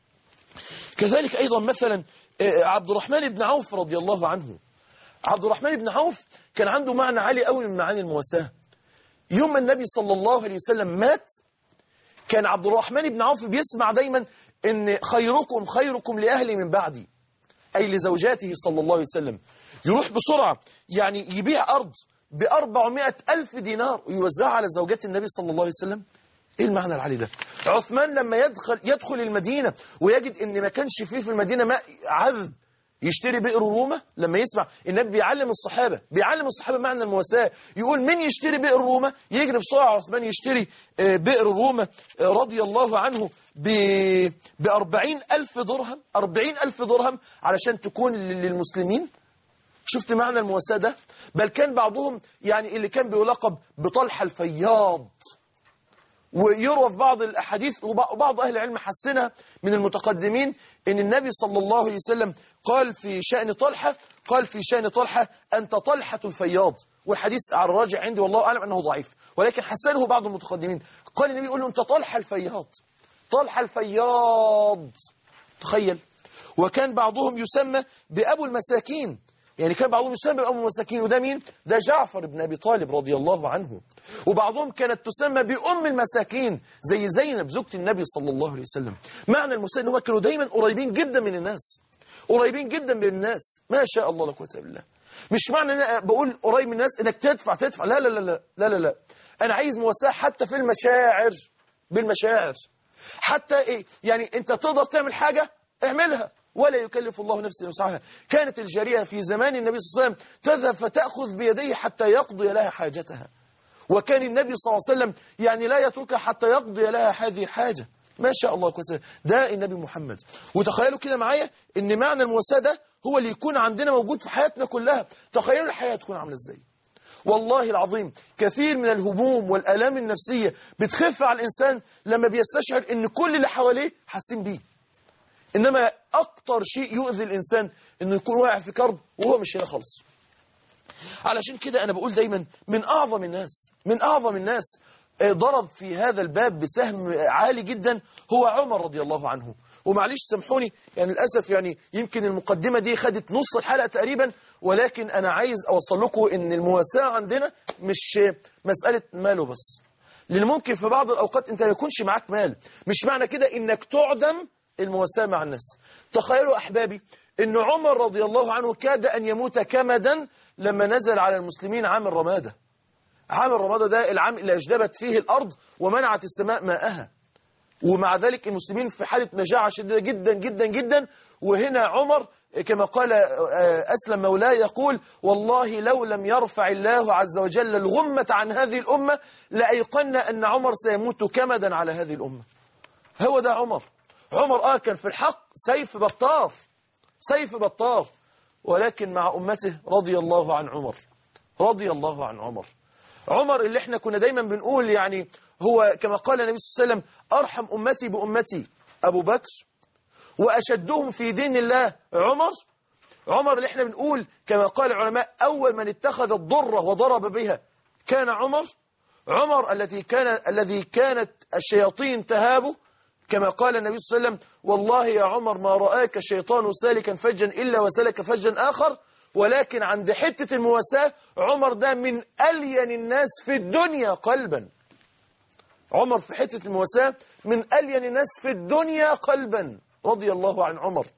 كذلك أيضا مثلا آه، عبد الرحمن بن عوف رضي الله عنه عبد الرحمن بن عوف كان عنده معنى عالي قوي من معاني المواساة يوم ما النبي صلى الله عليه وسلم مات كان عبد الرحمن بن عوف بيسمع دايما ان خيركم خيركم لأهلي من بعدي أي لزوجاته صلى الله عليه وسلم يروح بسرعة يعني يبيع أرض بأربعمائة ألف دينار ويوزعها على زوجات النبي صلى الله عليه وسلم ايه المعنى العالي ده عثمان لما يدخل يدخل المدينة ويجد ان ما كانش فيه في المدينة ماء عذب يشتري بئر روما لما يسمع النبي بيعلم الصحابة بيعلم الصحابة معنى المواساة يقول من يشتري بئر روما يجري بسرعة عثمان يشتري آه، بئر روما آه، رضي الله عنه ب بأربعين ألف درهم أربعين ألف درهم علشان تكون لل- للمسلمين شفت معنى المواساة ده بل كان بعضهم يعني اللي كان بيلقب بطلحة الفياض ويروى في بعض الأحاديث وب- وبعض أهل العلم حسنها من المتقدمين أن النبي صلى الله عليه وسلم قال في شأن طلحة قال في شأن طلحة أنت طلحة الفياض والحديث على الراجع عندي والله أعلم أنه ضعيف ولكن حسنه بعض المتقدمين قال النبي يقول له أنت طلحة الفياض طلحة الفياض تخيل وكان بعضهم يسمى بأبو المساكين يعني كان بعضهم يسمى بأبو المساكين وده مين؟ ده جعفر بن أبي طالب رضي الله عنه وبعضهم كانت تسمى بأم المساكين زي زينب زوجة النبي صلى الله عليه وسلم معنى المساء ان هم كانوا دايما قريبين جدا من الناس قريبين جدا من الناس ما شاء الله لا قوه الا بالله مش معنى ان انا بقول قريب من الناس انك تدفع تدفع لا لا لا لا لا لا, لا. انا عايز مواساة حتى في المشاعر بالمشاعر حتى ايه يعني انت تقدر تعمل حاجة اعملها ولا يكلف الله نفسا وسعها كانت الجارية في زمان النبي صلى الله عليه وسلم تذهب فتأخذ بيديه حتى يقضي لها حاجتها وكان النبي صلى الله عليه وسلم يعني لا يتركها حتى يقضي لها هذه الحاجة ما شاء الله كويس ده النبي محمد وتخيلوا كده معايا ان معنى المواساة ده هو اللي يكون عندنا موجود في حياتنا كلها تخيلوا الحياة تكون عاملة ازاي والله العظيم كثير من الهموم والآلام النفسية بتخف على الإنسان لما بيستشعر ان كل اللي حواليه حاسين بيه إنما أكتر شيء يؤذي الإنسان إنه يكون واقع في كرب وهو مش هنا خالص علشان كده أنا بقول دايما من أعظم الناس من أعظم الناس ضرب في هذا الباب بسهم عالي جدا هو عمر رضي الله عنه ومعليش سامحوني يعني للأسف يعني يمكن المقدمة دي خدت نص الحلقة تقريبا ولكن أنا عايز أوصل لكم إن المواساة عندنا مش مسألة ماله بس لأن ممكن في بعض الأوقات أنت ما يكونش معاك مال مش معنى كده إنك تعدم المواساة مع الناس تخيلوا أحبابي أن عمر رضي الله عنه كاد أن يموت كمدا لما نزل على المسلمين عام الرمادة عام الرمادة ده العام اللي أجدبت فيه الأرض ومنعت السماء ماءها ومع ذلك المسلمين في حالة مجاعة شديدة جدا جدا جدا وهنا عمر كما قال أسلم مولاه يقول والله لو لم يرفع الله عز وجل الغمة عن هذه الأمة لأيقن أن عمر سيموت كمدا على هذه الأمة هو ده عمر عمر آه كان في الحق سيف بطار سيف بطار ولكن مع أمته رضي الله عن عمر رضي الله عن عمر عمر اللي احنا كنا دايما بنقول يعني هو كما قال النبي صلى الله عليه وسلم أرحم أمتي بأمتي أبو بكر وأشدهم في دين الله عمر عمر اللي احنا بنقول كما قال العلماء أول من اتخذ الضرة وضرب بها كان عمر عمر الذي كان الذي كانت الشياطين تهابه كما قال النبي صلى الله عليه وسلم والله يا عمر ما رآك الشيطان سالكا فجا إلا وسلك فجا آخر ولكن عند حتة المواساة عمر ده من ألين الناس في الدنيا قلبا عمر في حتة المواساة من ألين الناس في الدنيا قلبا رضي الله عن عمر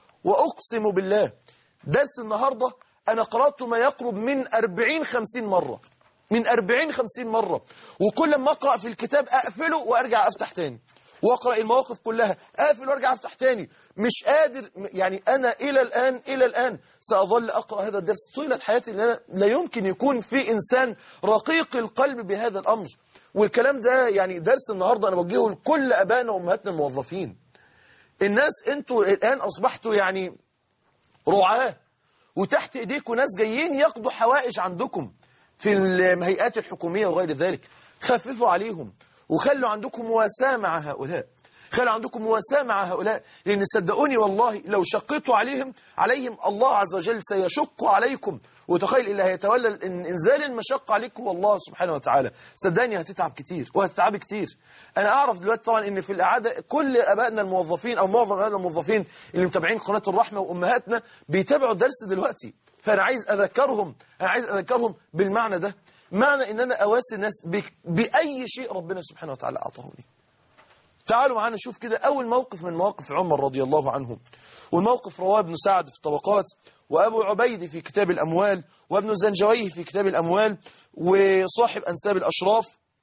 وأقسم بالله درس النهاردة أنا قرأت ما يقرب من 40-50 مرة من 40-50 مرة وكل ما أقرأ في الكتاب أقفله وأرجع أفتح تاني واقرا المواقف كلها اقفل وارجع افتح تاني مش قادر يعني انا الى الان الى الان ساظل اقرا هذا الدرس طيله حياتي ان انا لا يمكن يكون في انسان رقيق القلب بهذا الامر والكلام ده يعني درس النهارده انا بوجهه لكل ابائنا وامهاتنا الموظفين الناس انتوا الان اصبحتوا يعني رعاه وتحت ايديكم ناس جايين يقضوا حوائج عندكم في الهيئات الحكوميه وغير ذلك خففوا عليهم وخلوا عندكم مواساة مع هؤلاء خلوا عندكم مواساة مع هؤلاء لأن صدقوني والله لو شقيتوا عليهم عليهم الله عز وجل سيشق عليكم وتخيل اللي هيتولى انزال المشقة عليكم والله سبحانه وتعالى صدقني هتتعب كتير وهتتعب كتير أنا أعرف دلوقتي طبعا إن في الإعادة كل أبائنا الموظفين أو معظم أبائنا الموظفين اللي متابعين قناة الرحمة وأمهاتنا بيتابعوا الدرس دلوقتي فأنا عايز أذكرهم أنا عايز أذكرهم بالمعنى ده معنى ان انا اواسي الناس باي شيء ربنا سبحانه وتعالى اعطاهوني تعالوا معانا نشوف كده اول موقف من مواقف عمر رضي الله عنه والموقف رواه ابن سعد في الطبقات وابو عبيد في كتاب الاموال وابن زنجويه في كتاب الاموال وصاحب انساب الاشراف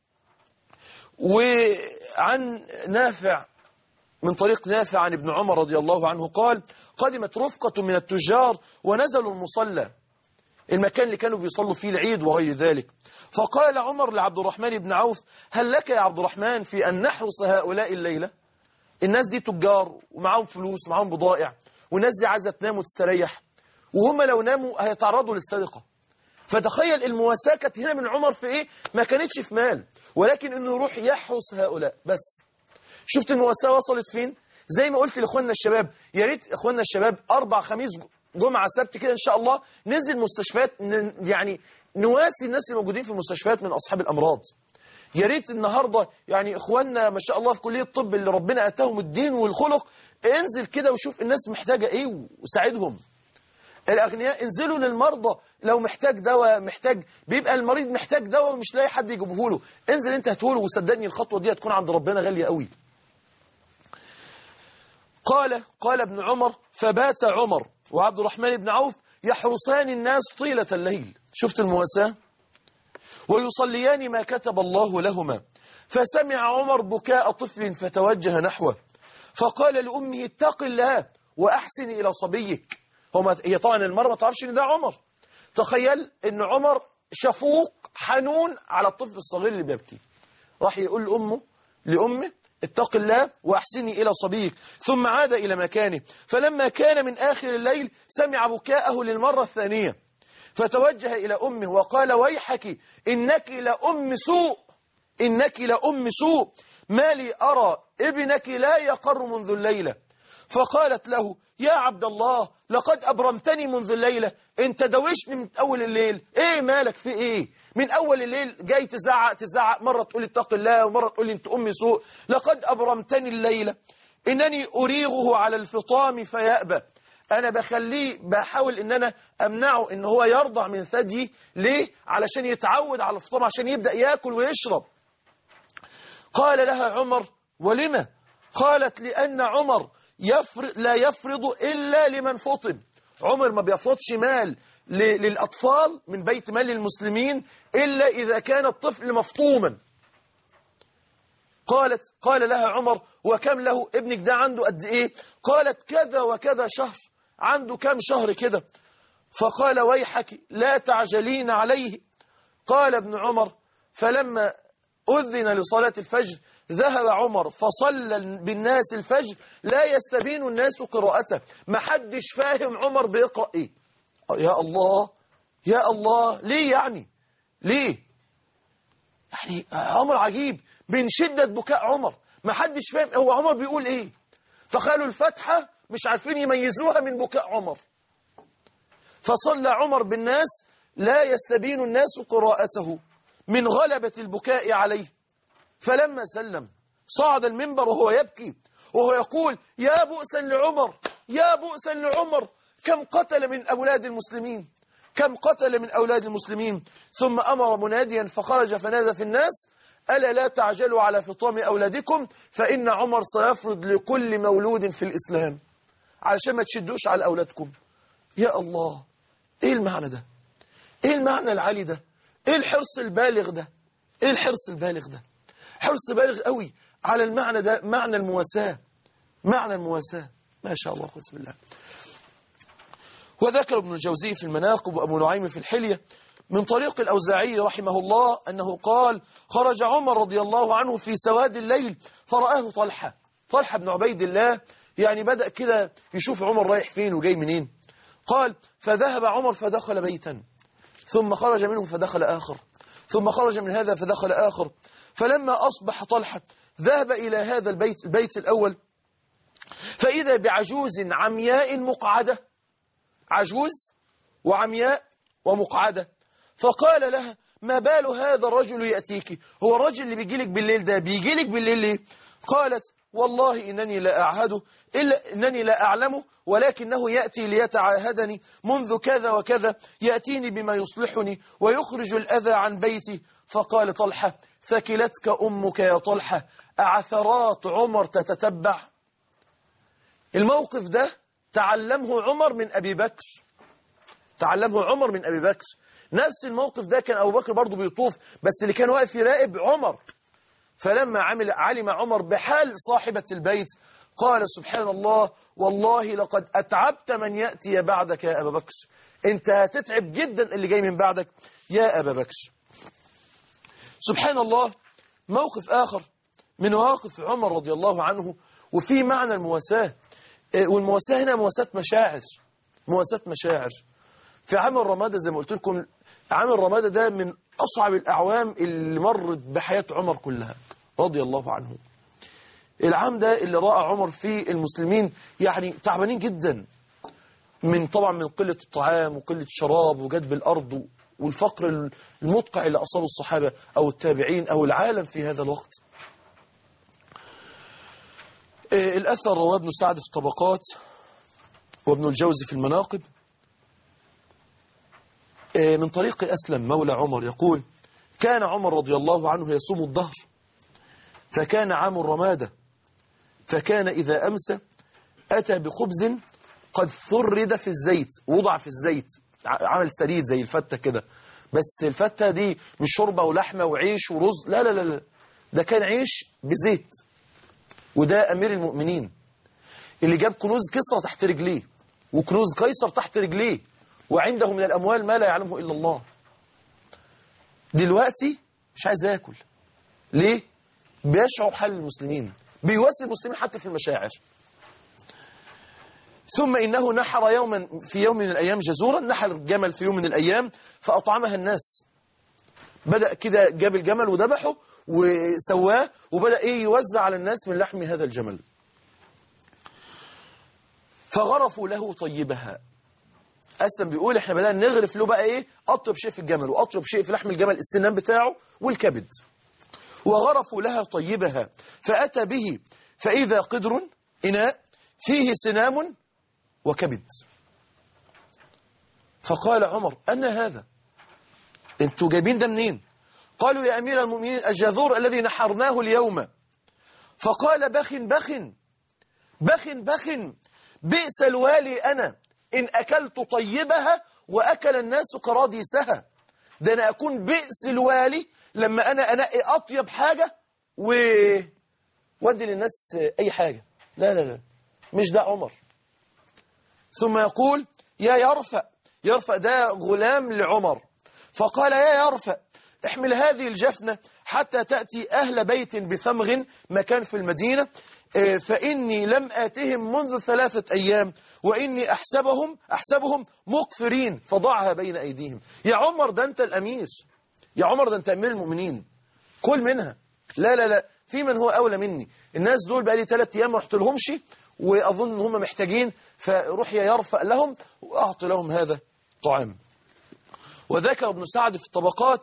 وعن نافع من طريق نافع عن ابن عمر رضي الله عنه قال قدمت رفقة من التجار ونزلوا المصلى المكان اللي كانوا بيصلوا فيه العيد وغير ذلك فقال عمر لعبد الرحمن بن عوف هل لك يا عبد الرحمن في أن نحرس هؤلاء الليلة الناس دي تجار ومعاهم فلوس ومعاهم بضائع والناس دي عايزة تنام وتستريح وهم لو ناموا هيتعرضوا للسرقة فتخيل المواساة كانت هنا من عمر في ايه ما كانتش في مال ولكن انه يروح يحرس هؤلاء بس شفت المواساة وصلت فين زي ما قلت لاخواننا الشباب يا ريت اخواننا الشباب اربع خميس جمعة سبت كده إن شاء الله ننزل مستشفيات يعني نواسي الناس الموجودين في المستشفيات من أصحاب الأمراض يا ريت النهاردة يعني إخواننا ما شاء الله في كلية الطب اللي ربنا أتاهم الدين والخلق انزل كده وشوف الناس محتاجة إيه وساعدهم الأغنياء انزلوا للمرضى لو محتاج دواء محتاج بيبقى المريض محتاج دواء ومش لاقي حد يجيبه له انزل انت هتقوله وصدقني الخطوة دي هتكون عند ربنا غالية قوي قال قال ابن عمر فبات عمر وعبد الرحمن بن عوف يحرسان الناس طيلة الليل شفت المواساة ويصليان ما كتب الله لهما فسمع عمر بكاء طفل فتوجه نحوه فقال لأمه اتق الله وأحسن إلى صبيك هو هي طبعا المرة ما تعرفش إن ده عمر تخيل إن عمر شفوق حنون على الطفل الصغير اللي بيبكي راح يقول لأمه لأمه اتق الله وأحسني إلى صبيك ثم عاد إلى مكانه فلما كان من آخر الليل سمع بكاءه للمرة الثانية فتوجه إلى أمه وقال ويحك إنك لأم سوء إنك لأم سوء ما لي أرى ابنك لا يقر منذ الليلة فقالت له يا عبد الله لقد أبرمتني منذ الليلة انت دوشني من أول الليل ايه مالك في ايه من أول الليل جاي تزعق تزعق مرة تقول اتق الله ومرة تقول انت أمي سوء لقد أبرمتني الليلة إنني أريغه على الفطام فيأبى أنا بخليه بحاول إن أنا أمنعه إن هو يرضع من ثدي ليه علشان يتعود على الفطام عشان يبدأ يأكل ويشرب قال لها عمر ولما قالت لأن عمر يفر لا يفرض إلا لمن فطم عمر ما بيفرضش مال للأطفال من بيت مال المسلمين إلا إذا كان الطفل مفطوما قالت قال لها عمر وكم له ابنك ده عنده قد إيه قالت كذا وكذا شهر عنده كم شهر كده فقال ويحك لا تعجلين عليه قال ابن عمر فلما أذن لصلاة الفجر ذهب عمر فصلى بالناس الفجر لا يستبين الناس قراءته ما حدش فاهم عمر بيقرأ ايه يا الله يا الله ليه يعني ليه يعني عمر عجيب من شدة بكاء عمر ما حدش فاهم هو عمر بيقول ايه تخيلوا الفتحة مش عارفين يميزوها من بكاء عمر فصلى عمر بالناس لا يستبين الناس قراءته من غلبة البكاء عليه فلما سلم صعد المنبر وهو يبكي وهو يقول يا بؤسا لعمر يا بؤسا لعمر كم قتل من أولاد المسلمين كم قتل من أولاد المسلمين ثم أمر مناديا فخرج فنادى في الناس ألا لا تعجلوا على فطام أولادكم فإن عمر سيفرض لكل مولود في الإسلام علشان ما تشدوش على أولادكم يا الله إيه المعنى ده إيه المعنى العالي ده إيه الحرص البالغ ده إيه الحرص البالغ ده حرص بالغ قوي على المعنى ده معنى المواساة معنى المواساة ما شاء الله قلت بالله وذكر ابن الجوزي في المناقب وأبو نعيم في الحلية من طريق الأوزاعي رحمه الله أنه قال خرج عمر رضي الله عنه في سواد الليل فرآه طلحة طلحة بن عبيد الله يعني بدأ كده يشوف عمر رايح فين وجاي منين قال فذهب عمر فدخل بيتا ثم خرج منه فدخل آخر ثم خرج من هذا فدخل آخر فلما أصبح طلحة ذهب إلى هذا البيت البيت الأول فإذا بعجوز عمياء مقعدة عجوز وعمياء ومقعدة فقال لها ما بال هذا الرجل يأتيك هو الرجل اللي بيجي لك بالليل ده بيجي لك بالليل ليه قالت والله إنني لا أعهده إلا إنني لا أعلمه ولكنه يأتي ليتعاهدني منذ كذا وكذا يأتيني بما يصلحني ويخرج الأذى عن بيتي فقال طلحة ثكلتك أمك يا طلحة أعثرات عمر تتتبع الموقف ده تعلمه عمر من أبي بكر تعلمه عمر من أبي بكر نفس الموقف ده كان أبو بكر برضه بيطوف بس اللي كان واقف يراقب عمر فلما عمل علم عمر بحال صاحبة البيت قال سبحان الله والله لقد أتعبت من يأتي بعدك يا أبا بكر أنت هتتعب جدا اللي جاي من بعدك يا أبا بكر سبحان الله موقف آخر من مواقف عمر رضي الله عنه وفي معنى المواساة والمواساة هنا مواساة مشاعر مواساة مشاعر في عام الرمادة زي ما قلت لكم عام الرمادة ده من أصعب الأعوام اللي مرت بحياة عمر كلها رضي الله عنه العام ده اللي رأى عمر فيه المسلمين يعني تعبانين جدا من طبعا من قلة الطعام وقلة الشراب وجدب الأرض والفقر المدقع اللي أصاب الصحابة أو التابعين أو العالم في هذا الوقت الأثر رواه ابن سعد في الطبقات وابن الجوزي في المناقب من طريق أسلم مولى عمر يقول كان عمر رضي الله عنه يصوم الظهر فكان عام الرمادة فكان إذا أمسى أتى بخبز قد ثرد في الزيت وضع في الزيت ع- عمل سريد زي الفتة كده بس الفتة دي مش شوربة ولحمة وعيش ورز لا لا لا لا ده كان عيش بزيت وده أمير المؤمنين اللي جاب كنوز كسرى تحت رجليه وكنوز قيصر تحت رجليه وعنده من الأموال ما لا يعلمه إلا الله دلوقتي مش عايز ياكل ليه؟ بيشعر حال المسلمين بيواسي المسلمين حتى في المشاعر ثم إنه نحر يوما في يوم من الأيام جزورا نحر الجمل في يوم من الأيام فأطعمها الناس بدأ كده جاب الجمل وذبحه وسواه وبدأ إيه يوزع على الناس من لحم هذا الجمل فغرفوا له طيبها أسلم بيقول احنا بدأنا نغرف له بقى إيه أطيب شيء في الجمل وأطيب شيء في لحم الجمل السنان بتاعه والكبد وغرفوا لها طيبها فأتى به فإذا قدر إناء فيه سنام وكبد فقال عمر أن هذا انتوا جايبين ده منين قالوا يا أمير المؤمنين الجذور الذي نحرناه اليوم فقال بخ بخ بخ بخ بئس الوالي أنا إن أكلت طيبها وأكل الناس كراديسها ده أنا أكون بئس الوالي لما أنا أنقي أطيب حاجة و ودي للناس أي حاجة لا لا لا مش ده عمر ثم يقول يا يرفع يرفع ده غلام لعمر فقال يا يرفع احمل هذه الجفنة حتى تأتي أهل بيت بثمغ مكان في المدينة آه، فإني لم آتهم منذ ثلاثة أيام وإني أحسبهم أحسبهم مقفرين فضعها بين أيديهم يا عمر ده أنت الأمير يا عمر ده أنت أمير المؤمنين كل منها لا لا لا في من هو أولى مني الناس دول بقى لي ثلاثة أيام ما رحت لهمش وأظن إن هم محتاجين فروح يا يرفع لهم وأعطي لهم هذا طعام وذكر ابن سعد في الطبقات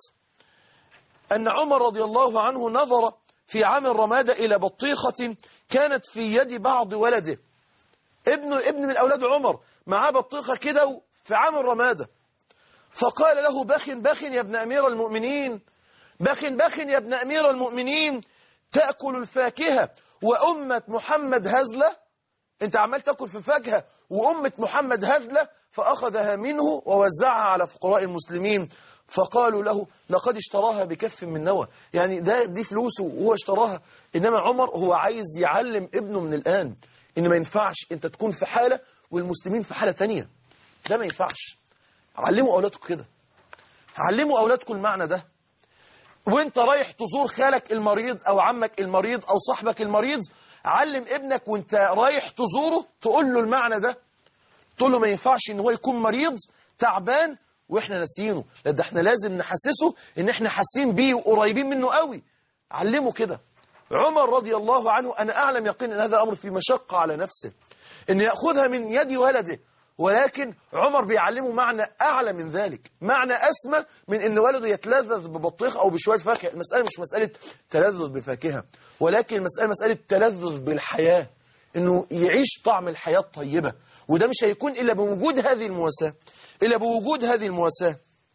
أن عمر رضي الله عنه نظر في عام الرمادة إلى بطيخة كانت في يد بعض ولده ابن ابن من أولاد عمر معاه بطيخة كده في عام الرمادة فقال له بخ بخ يا ابن أمير المؤمنين بخ بخ يا ابن أمير المؤمنين تأكل الفاكهة وأمة محمد هزلة انت عمال تاكل في فاكهة وأمة محمد هزلة فأخذها منه ووزعها على فقراء المسلمين فقالوا له لقد اشتراها بكف من نوى يعني ده دي فلوسه وهو اشتراها إنما عمر هو عايز يعلم ابنه من الآن إن ما ينفعش انت تكون في حالة والمسلمين في حالة تانية ده ما ينفعش علموا أولادكم كده علموا أولادكم المعنى ده وانت رايح تزور خالك المريض او عمك المريض او صاحبك المريض علم ابنك وانت رايح تزوره تقول له المعنى ده تقول له ما ينفعش ان هو يكون مريض تعبان واحنا ناسيينه لا ده احنا لازم نحسسه ان احنا حاسين بيه وقريبين منه قوي علمه كده عمر رضي الله عنه انا اعلم يقين ان هذا الامر في مشقه على نفسه ان ياخذها من يد ولده ولكن عمر بيعلمه معنى أعلى من ذلك معنى أسمى من أن ولده يتلذذ ببطيخ أو بشوية فاكهة المسألة مش مسألة تلذذ بفاكهة ولكن المسألة مسألة تلذذ بالحياة أنه يعيش طعم الحياة الطيبة وده مش هيكون إلا بوجود هذه المواساة إلا بوجود هذه المواساة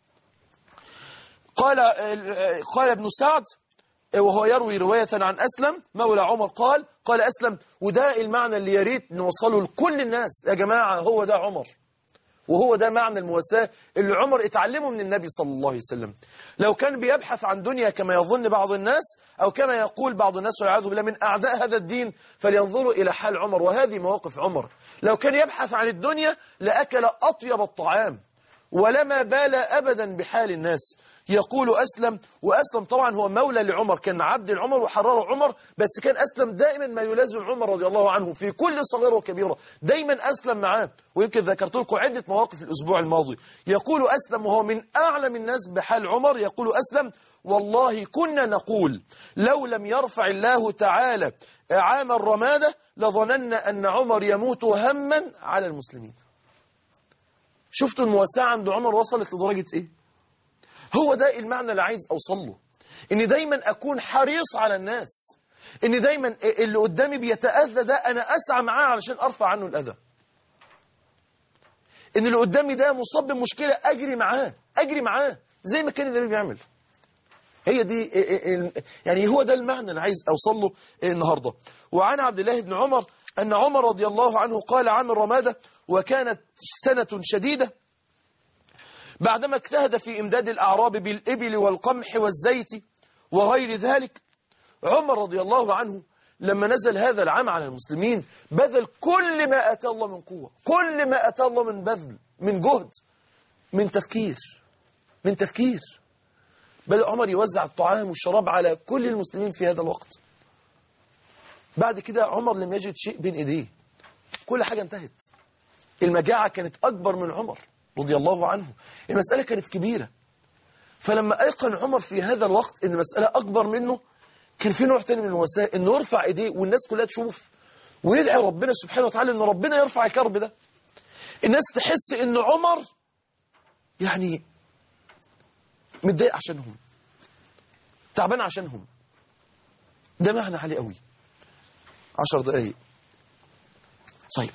قال قال ابن سعد وهو يروي رواية عن أسلم مولى عمر قال قال أسلم وده المعنى اللي يريد نوصله لكل الناس يا جماعة هو ده عمر وهو ده معنى المواساة اللي عمر اتعلمه من النبي صلى الله عليه وسلم لو كان بيبحث عن دنيا كما يظن بعض الناس أو كما يقول بعض الناس والعياذ بالله من أعداء هذا الدين فلينظروا إلى حال عمر وهذه مواقف عمر لو كان يبحث عن الدنيا لأكل أطيب الطعام ولما بال أبدا بحال الناس يقول أسلم وأسلم طبعا هو مولى لعمر كان عبد العمر وحرره عمر بس كان أسلم دائما ما يلازم عمر رضي الله عنه في كل صغيرة وكبيرة دايما أسلم معاه ويمكن ذكرت لكم عدة مواقف الأسبوع الماضي يقول أسلم وهو من أعلم الناس بحال عمر يقول أسلم والله كنا نقول لو لم يرفع الله تعالى عام الرمادة لظننا أن عمر يموت هما على المسلمين شفتوا المواساة عند عمر وصلت لدرجة ايه هو ده المعنى اللي عايز اوصل له ان دايما اكون حريص على الناس ان دايما اللي قدامي بيتأذى ده انا اسعى معاه علشان ارفع عنه الاذى ان اللي قدامي ده مصاب بمشكلة اجري معاه اجري معاه زي ما كان النبي بيعمل هي دي يعني هو ده المعنى اللي عايز اوصل له النهارده وعن عبد الله بن عمر أن عمر رضي الله عنه قال عام الرمادة وكانت سنة شديدة بعدما اجتهد في إمداد الأعراب بالإبل والقمح والزيت وغير ذلك عمر رضي الله عنه لما نزل هذا العام على المسلمين بذل كل ما أتى الله من قوة كل ما أتى الله من بذل من جهد من تفكير من تفكير بدأ عمر يوزع الطعام والشراب على كل المسلمين في هذا الوقت بعد كده عمر لم يجد شيء بين ايديه كل حاجة انتهت المجاعة كانت أكبر من عمر رضي الله عنه المسألة كانت كبيرة فلما أيقن عمر في هذا الوقت أن المسألة أكبر منه كان في نوع تاني من الوسائل أنه يرفع إيديه والناس كلها تشوف ويدعي ربنا سبحانه وتعالى أن ربنا يرفع الكرب ده الناس تحس أن عمر يعني متضايق عشانهم تعبان عشانهم ده معنى عالي قوي عشر دقايق طيب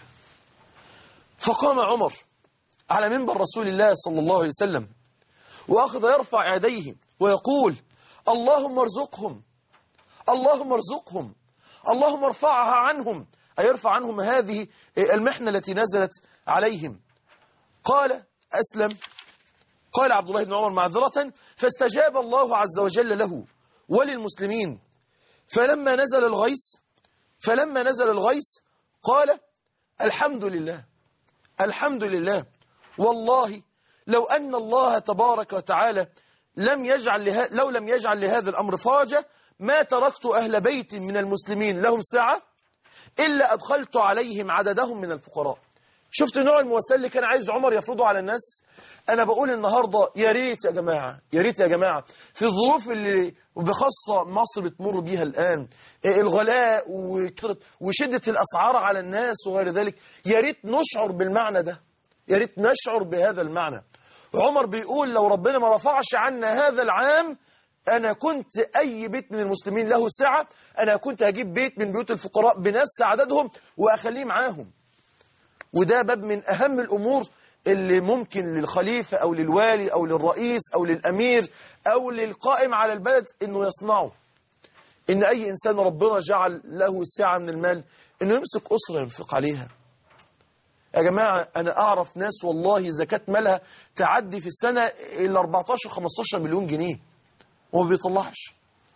فقام عمر على منبر رسول الله صلى الله عليه وسلم وأخذ يرفع يديه ويقول اللهم ارزقهم اللهم ارزقهم اللهم ارفعها عنهم أي ارفع عنهم هذه المحنة التي نزلت عليهم قال أسلم قال عبد الله بن عمر معذرة فاستجاب الله عز وجل له وللمسلمين فلما نزل الغيث فلما نزل الغيث قال الحمد لله الحمد لله والله لو أن الله تبارك وتعالى لم يجعل له... لو لم يجعل لهذا الأمر فرجة ما تركت أهل بيت من المسلمين لهم ساعة إلا أدخلت عليهم عددهم من الفقراء شفت نوع المواساة اللي كان عايز عمر يفرضه على الناس أنا بقول النهاردة يا ريت يا جماعة يا ريت يا جماعة في الظروف اللي بخاصة مصر بتمر بيها الآن الغلاء وشدة الأسعار على الناس وغير ذلك يا ريت نشعر بالمعنى ده يا ريت نشعر بهذا المعنى عمر بيقول لو ربنا ما رفعش عنا هذا العام أنا كنت أي بيت من المسلمين له سعة أنا كنت هجيب بيت من بيوت الفقراء بنفس عددهم وأخليه معاهم وده باب من أهم الأمور اللي ممكن للخليفة أو للوالي أو للرئيس أو للأمير أو للقائم على البلد أنه يصنعه إن أي إنسان ربنا جعل له سعة من المال أنه يمسك أسرة ينفق عليها يا جماعة أنا أعرف ناس والله زكاة مالها تعدي في السنة إلى 14-15 مليون جنيه وما بيطلعش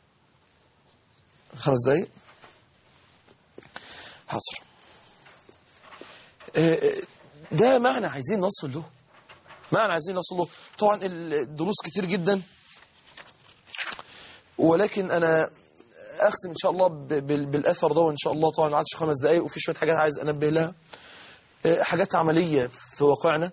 خمس دقايق حاضر ده معنى عايزين نصل له معنى عايزين نصل له طبعا الدروس كتير جدا ولكن أنا أختم إن شاء الله بالأثر ده وإن شاء الله طبعا عادش خمس دقايق وفي شوية حاجات عايز أنبه لها حاجات عملية في واقعنا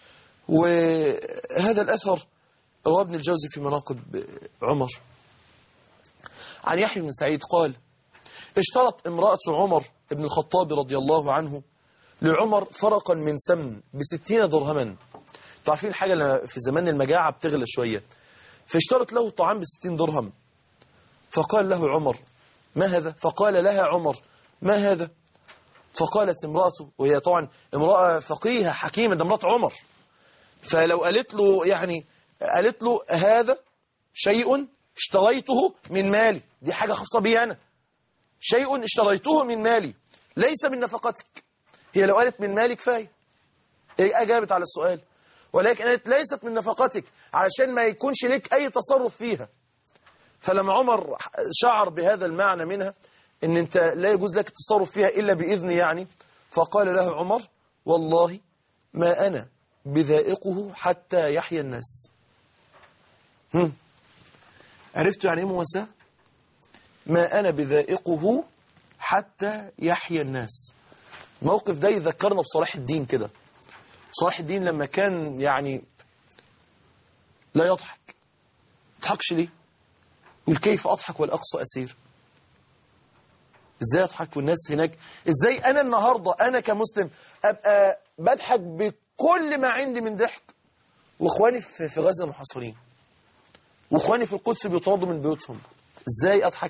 وهذا الأثر رواه ابن الجوزي في مناقب عمر عن يحيى بن سعيد قال اشترط امرأة عمر بن الخطاب رضي الله عنه لعمر فرقا من سمن بستين درهما تعرفين الحاجة في زمان المجاعة بتغلى شوية فاشترط له طعام بستين درهم فقال له عمر ما هذا فقال لها عمر ما هذا فقالت امرأته وهي طبعا امرأة فقيهة حكيمة ده امرأة عمر فلو قالت له يعني قالت له هذا شيء اشتريته من مالي دي حاجة خاصة بي أنا شيء اشتريته من مالي ليس من نفقتك هي لو قالت من مالي كفاية أجابت على السؤال ولكن قالت ليست من نفقتك علشان ما يكونش لك أي تصرف فيها فلما عمر شعر بهذا المعنى منها ان انت لا يجوز لك التصرف فيها إلا بإذن يعني فقال له عمر والله ما أنا بذائقه حتى يحيى الناس هم. عرفتوا يعني ايه مواساة ما أنا بذائقه حتى يحيى الناس الموقف ده يذكرنا بصلاح الدين كده صلاح الدين لما كان يعني لا يضحك يضحكش ليه يقول كيف أضحك والأقصى أسير ازاي اضحك والناس هناك ازاي انا النهاردة انا كمسلم ابقى بضحك بكل ما عندي من ضحك واخواني في في غزة محاصرين واخواني في القدس بيطردوا من بيوتهم ازاي اضحك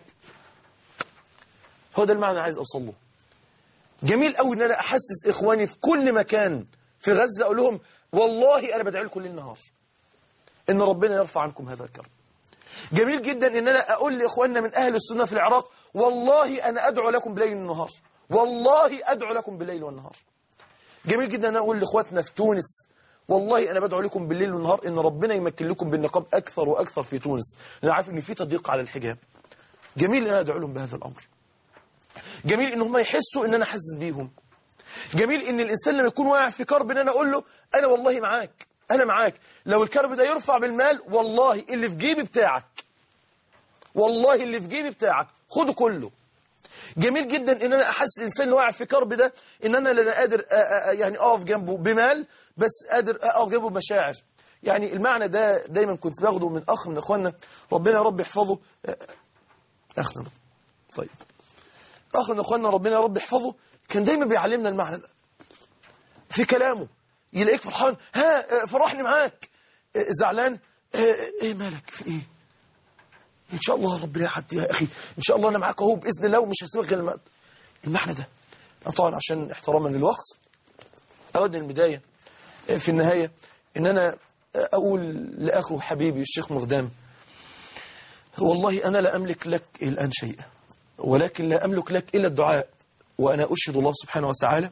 هو ده المعنى عايز اوصل له جميل قوي ان انا احسس اخواني في كل مكان في غزة اقول لهم والله انا بدعي لكم ليل نهار ان ربنا يرفع عنكم هذا الكرب جميل جدا ان انا اقول لاخواننا من اهل السنه في العراق والله انا ادعو لكم بليل النهار والله أدعو لكم بالليل والنهار جميل جدا أن أقول لإخواتنا في تونس والله أنا بدعو لكم بالليل والنهار إن ربنا يمكن لكم بالنقاب أكثر وأكثر في تونس لأن عارف إن في تضييق على الحجاب جميل أن أنا أدعو لهم بهذا الأمر جميل إن هم يحسوا إن أنا حاسس بيهم جميل إن الإنسان لما يكون واقع في كرب إن أنا أقول له أنا والله معاك أنا معاك لو الكرب ده يرفع بالمال والله اللي في جيبي بتاعك والله اللي في جيبي بتاعك خده كله جميل جدا ان انا احس الانسان اللي واقع في كرب ده ان انا لا قادر أ- أ- يعني اقف جنبه بمال بس قادر اقف جنبه بمشاعر يعني المعنى ده دايما كنت باخده من اخ من اخواننا ربنا يا رب يحفظه أ- اخنا طيب اخ من اخواننا ربنا يا رب يحفظه كان دايما بيعلمنا المعنى ده في كلامه يلاقيك فرحان ها آه، فرحني معاك آه، زعلان آه، ايه مالك في ايه ان شاء الله ربنا يعدي يا اخي ان شاء الله انا معاك اهو باذن الله ومش هسيبك غير لما المعنى ده أنا طبعا عشان احتراما للوقت اود من البدايه آه، في النهايه ان انا آه، اقول لاخو حبيبي الشيخ مقدام والله انا لا املك لك الان شيئا ولكن لا املك لك الا الدعاء وانا اشهد الله سبحانه وتعالى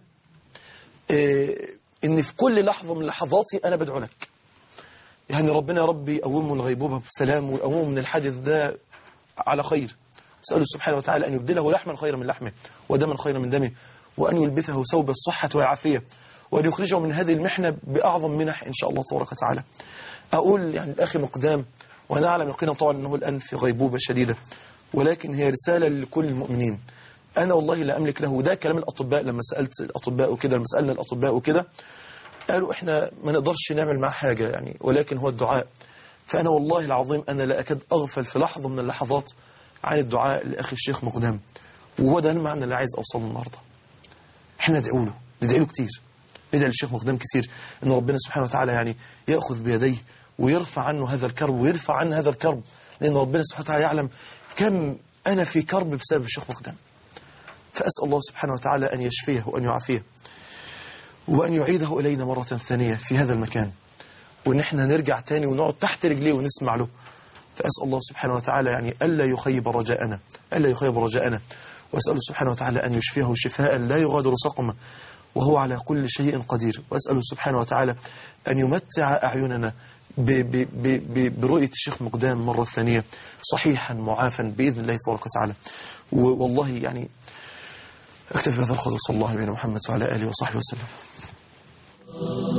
آه، ان في كل لحظه من لحظاتي انا بدعو لك يعني ربنا يا رب يقومه الغيبوبة بسلام ويقومه من الحادث ده على خير أسأله سبحانه وتعالى أن يبدله لحما خيرا من لحمه ودما خيرا من دمه وأن يلبثه ثوب الصحة والعافية وأن يخرجه من هذه المحنة بأعظم منح إن شاء الله تبارك وتعالى أقول يعني الأخي مقدام وأنا أعلم يقينا طبعا أنه الآن في غيبوبة شديدة ولكن هي رسالة لكل المؤمنين أنا والله لا أملك له ده كلام الأطباء لما سألت الأطباء وكده لما سألنا الأطباء وكده قالوا احنا ما نقدرش نعمل معاه حاجة يعني ولكن هو الدعاء فأنا والله العظيم أنا لا أكاد أغفل في لحظة من اللحظات عن الدعاء لأخي الشيخ مقدام وهو ده المعنى اللي عايز أوصله النهاردة احنا ندعو له ندعي له كتير ندعي للشيخ مقدام كتير ان ربنا سبحانه وتعالى يعني يأخذ بيديه ويرفع عنه هذا الكرب ويرفع عنه هذا الكرب لأن ربنا سبحانه وتعالى يعلم كم أنا في كرب بسبب الشيخ مقدام فأسأل الله سبحانه وتعالى أن يشفيه وأن يعافيه وأن يعيده إلينا مرة ثانية في هذا المكان وإن احنا نرجع تاني ونقعد تحت رجليه ونسمع له فأسأل الله سبحانه وتعالى يعني ألا يخيب رجاءنا ألا يخيب رجاءنا وأسأله سبحانه وتعالى أن يشفيه شفاء لا يغادر سقما وهو على كل شيء قدير وأسأله سبحانه وتعالى أن يمتع أعيننا ب ب ب ب برؤية الشيخ مقدام مرة ثانية صحيحا معافا بإذن الله تبارك وتعالى والله يعني أكتفي بهذا القدر صلى الله عليه محمد وعلى آله وصحبه وسلم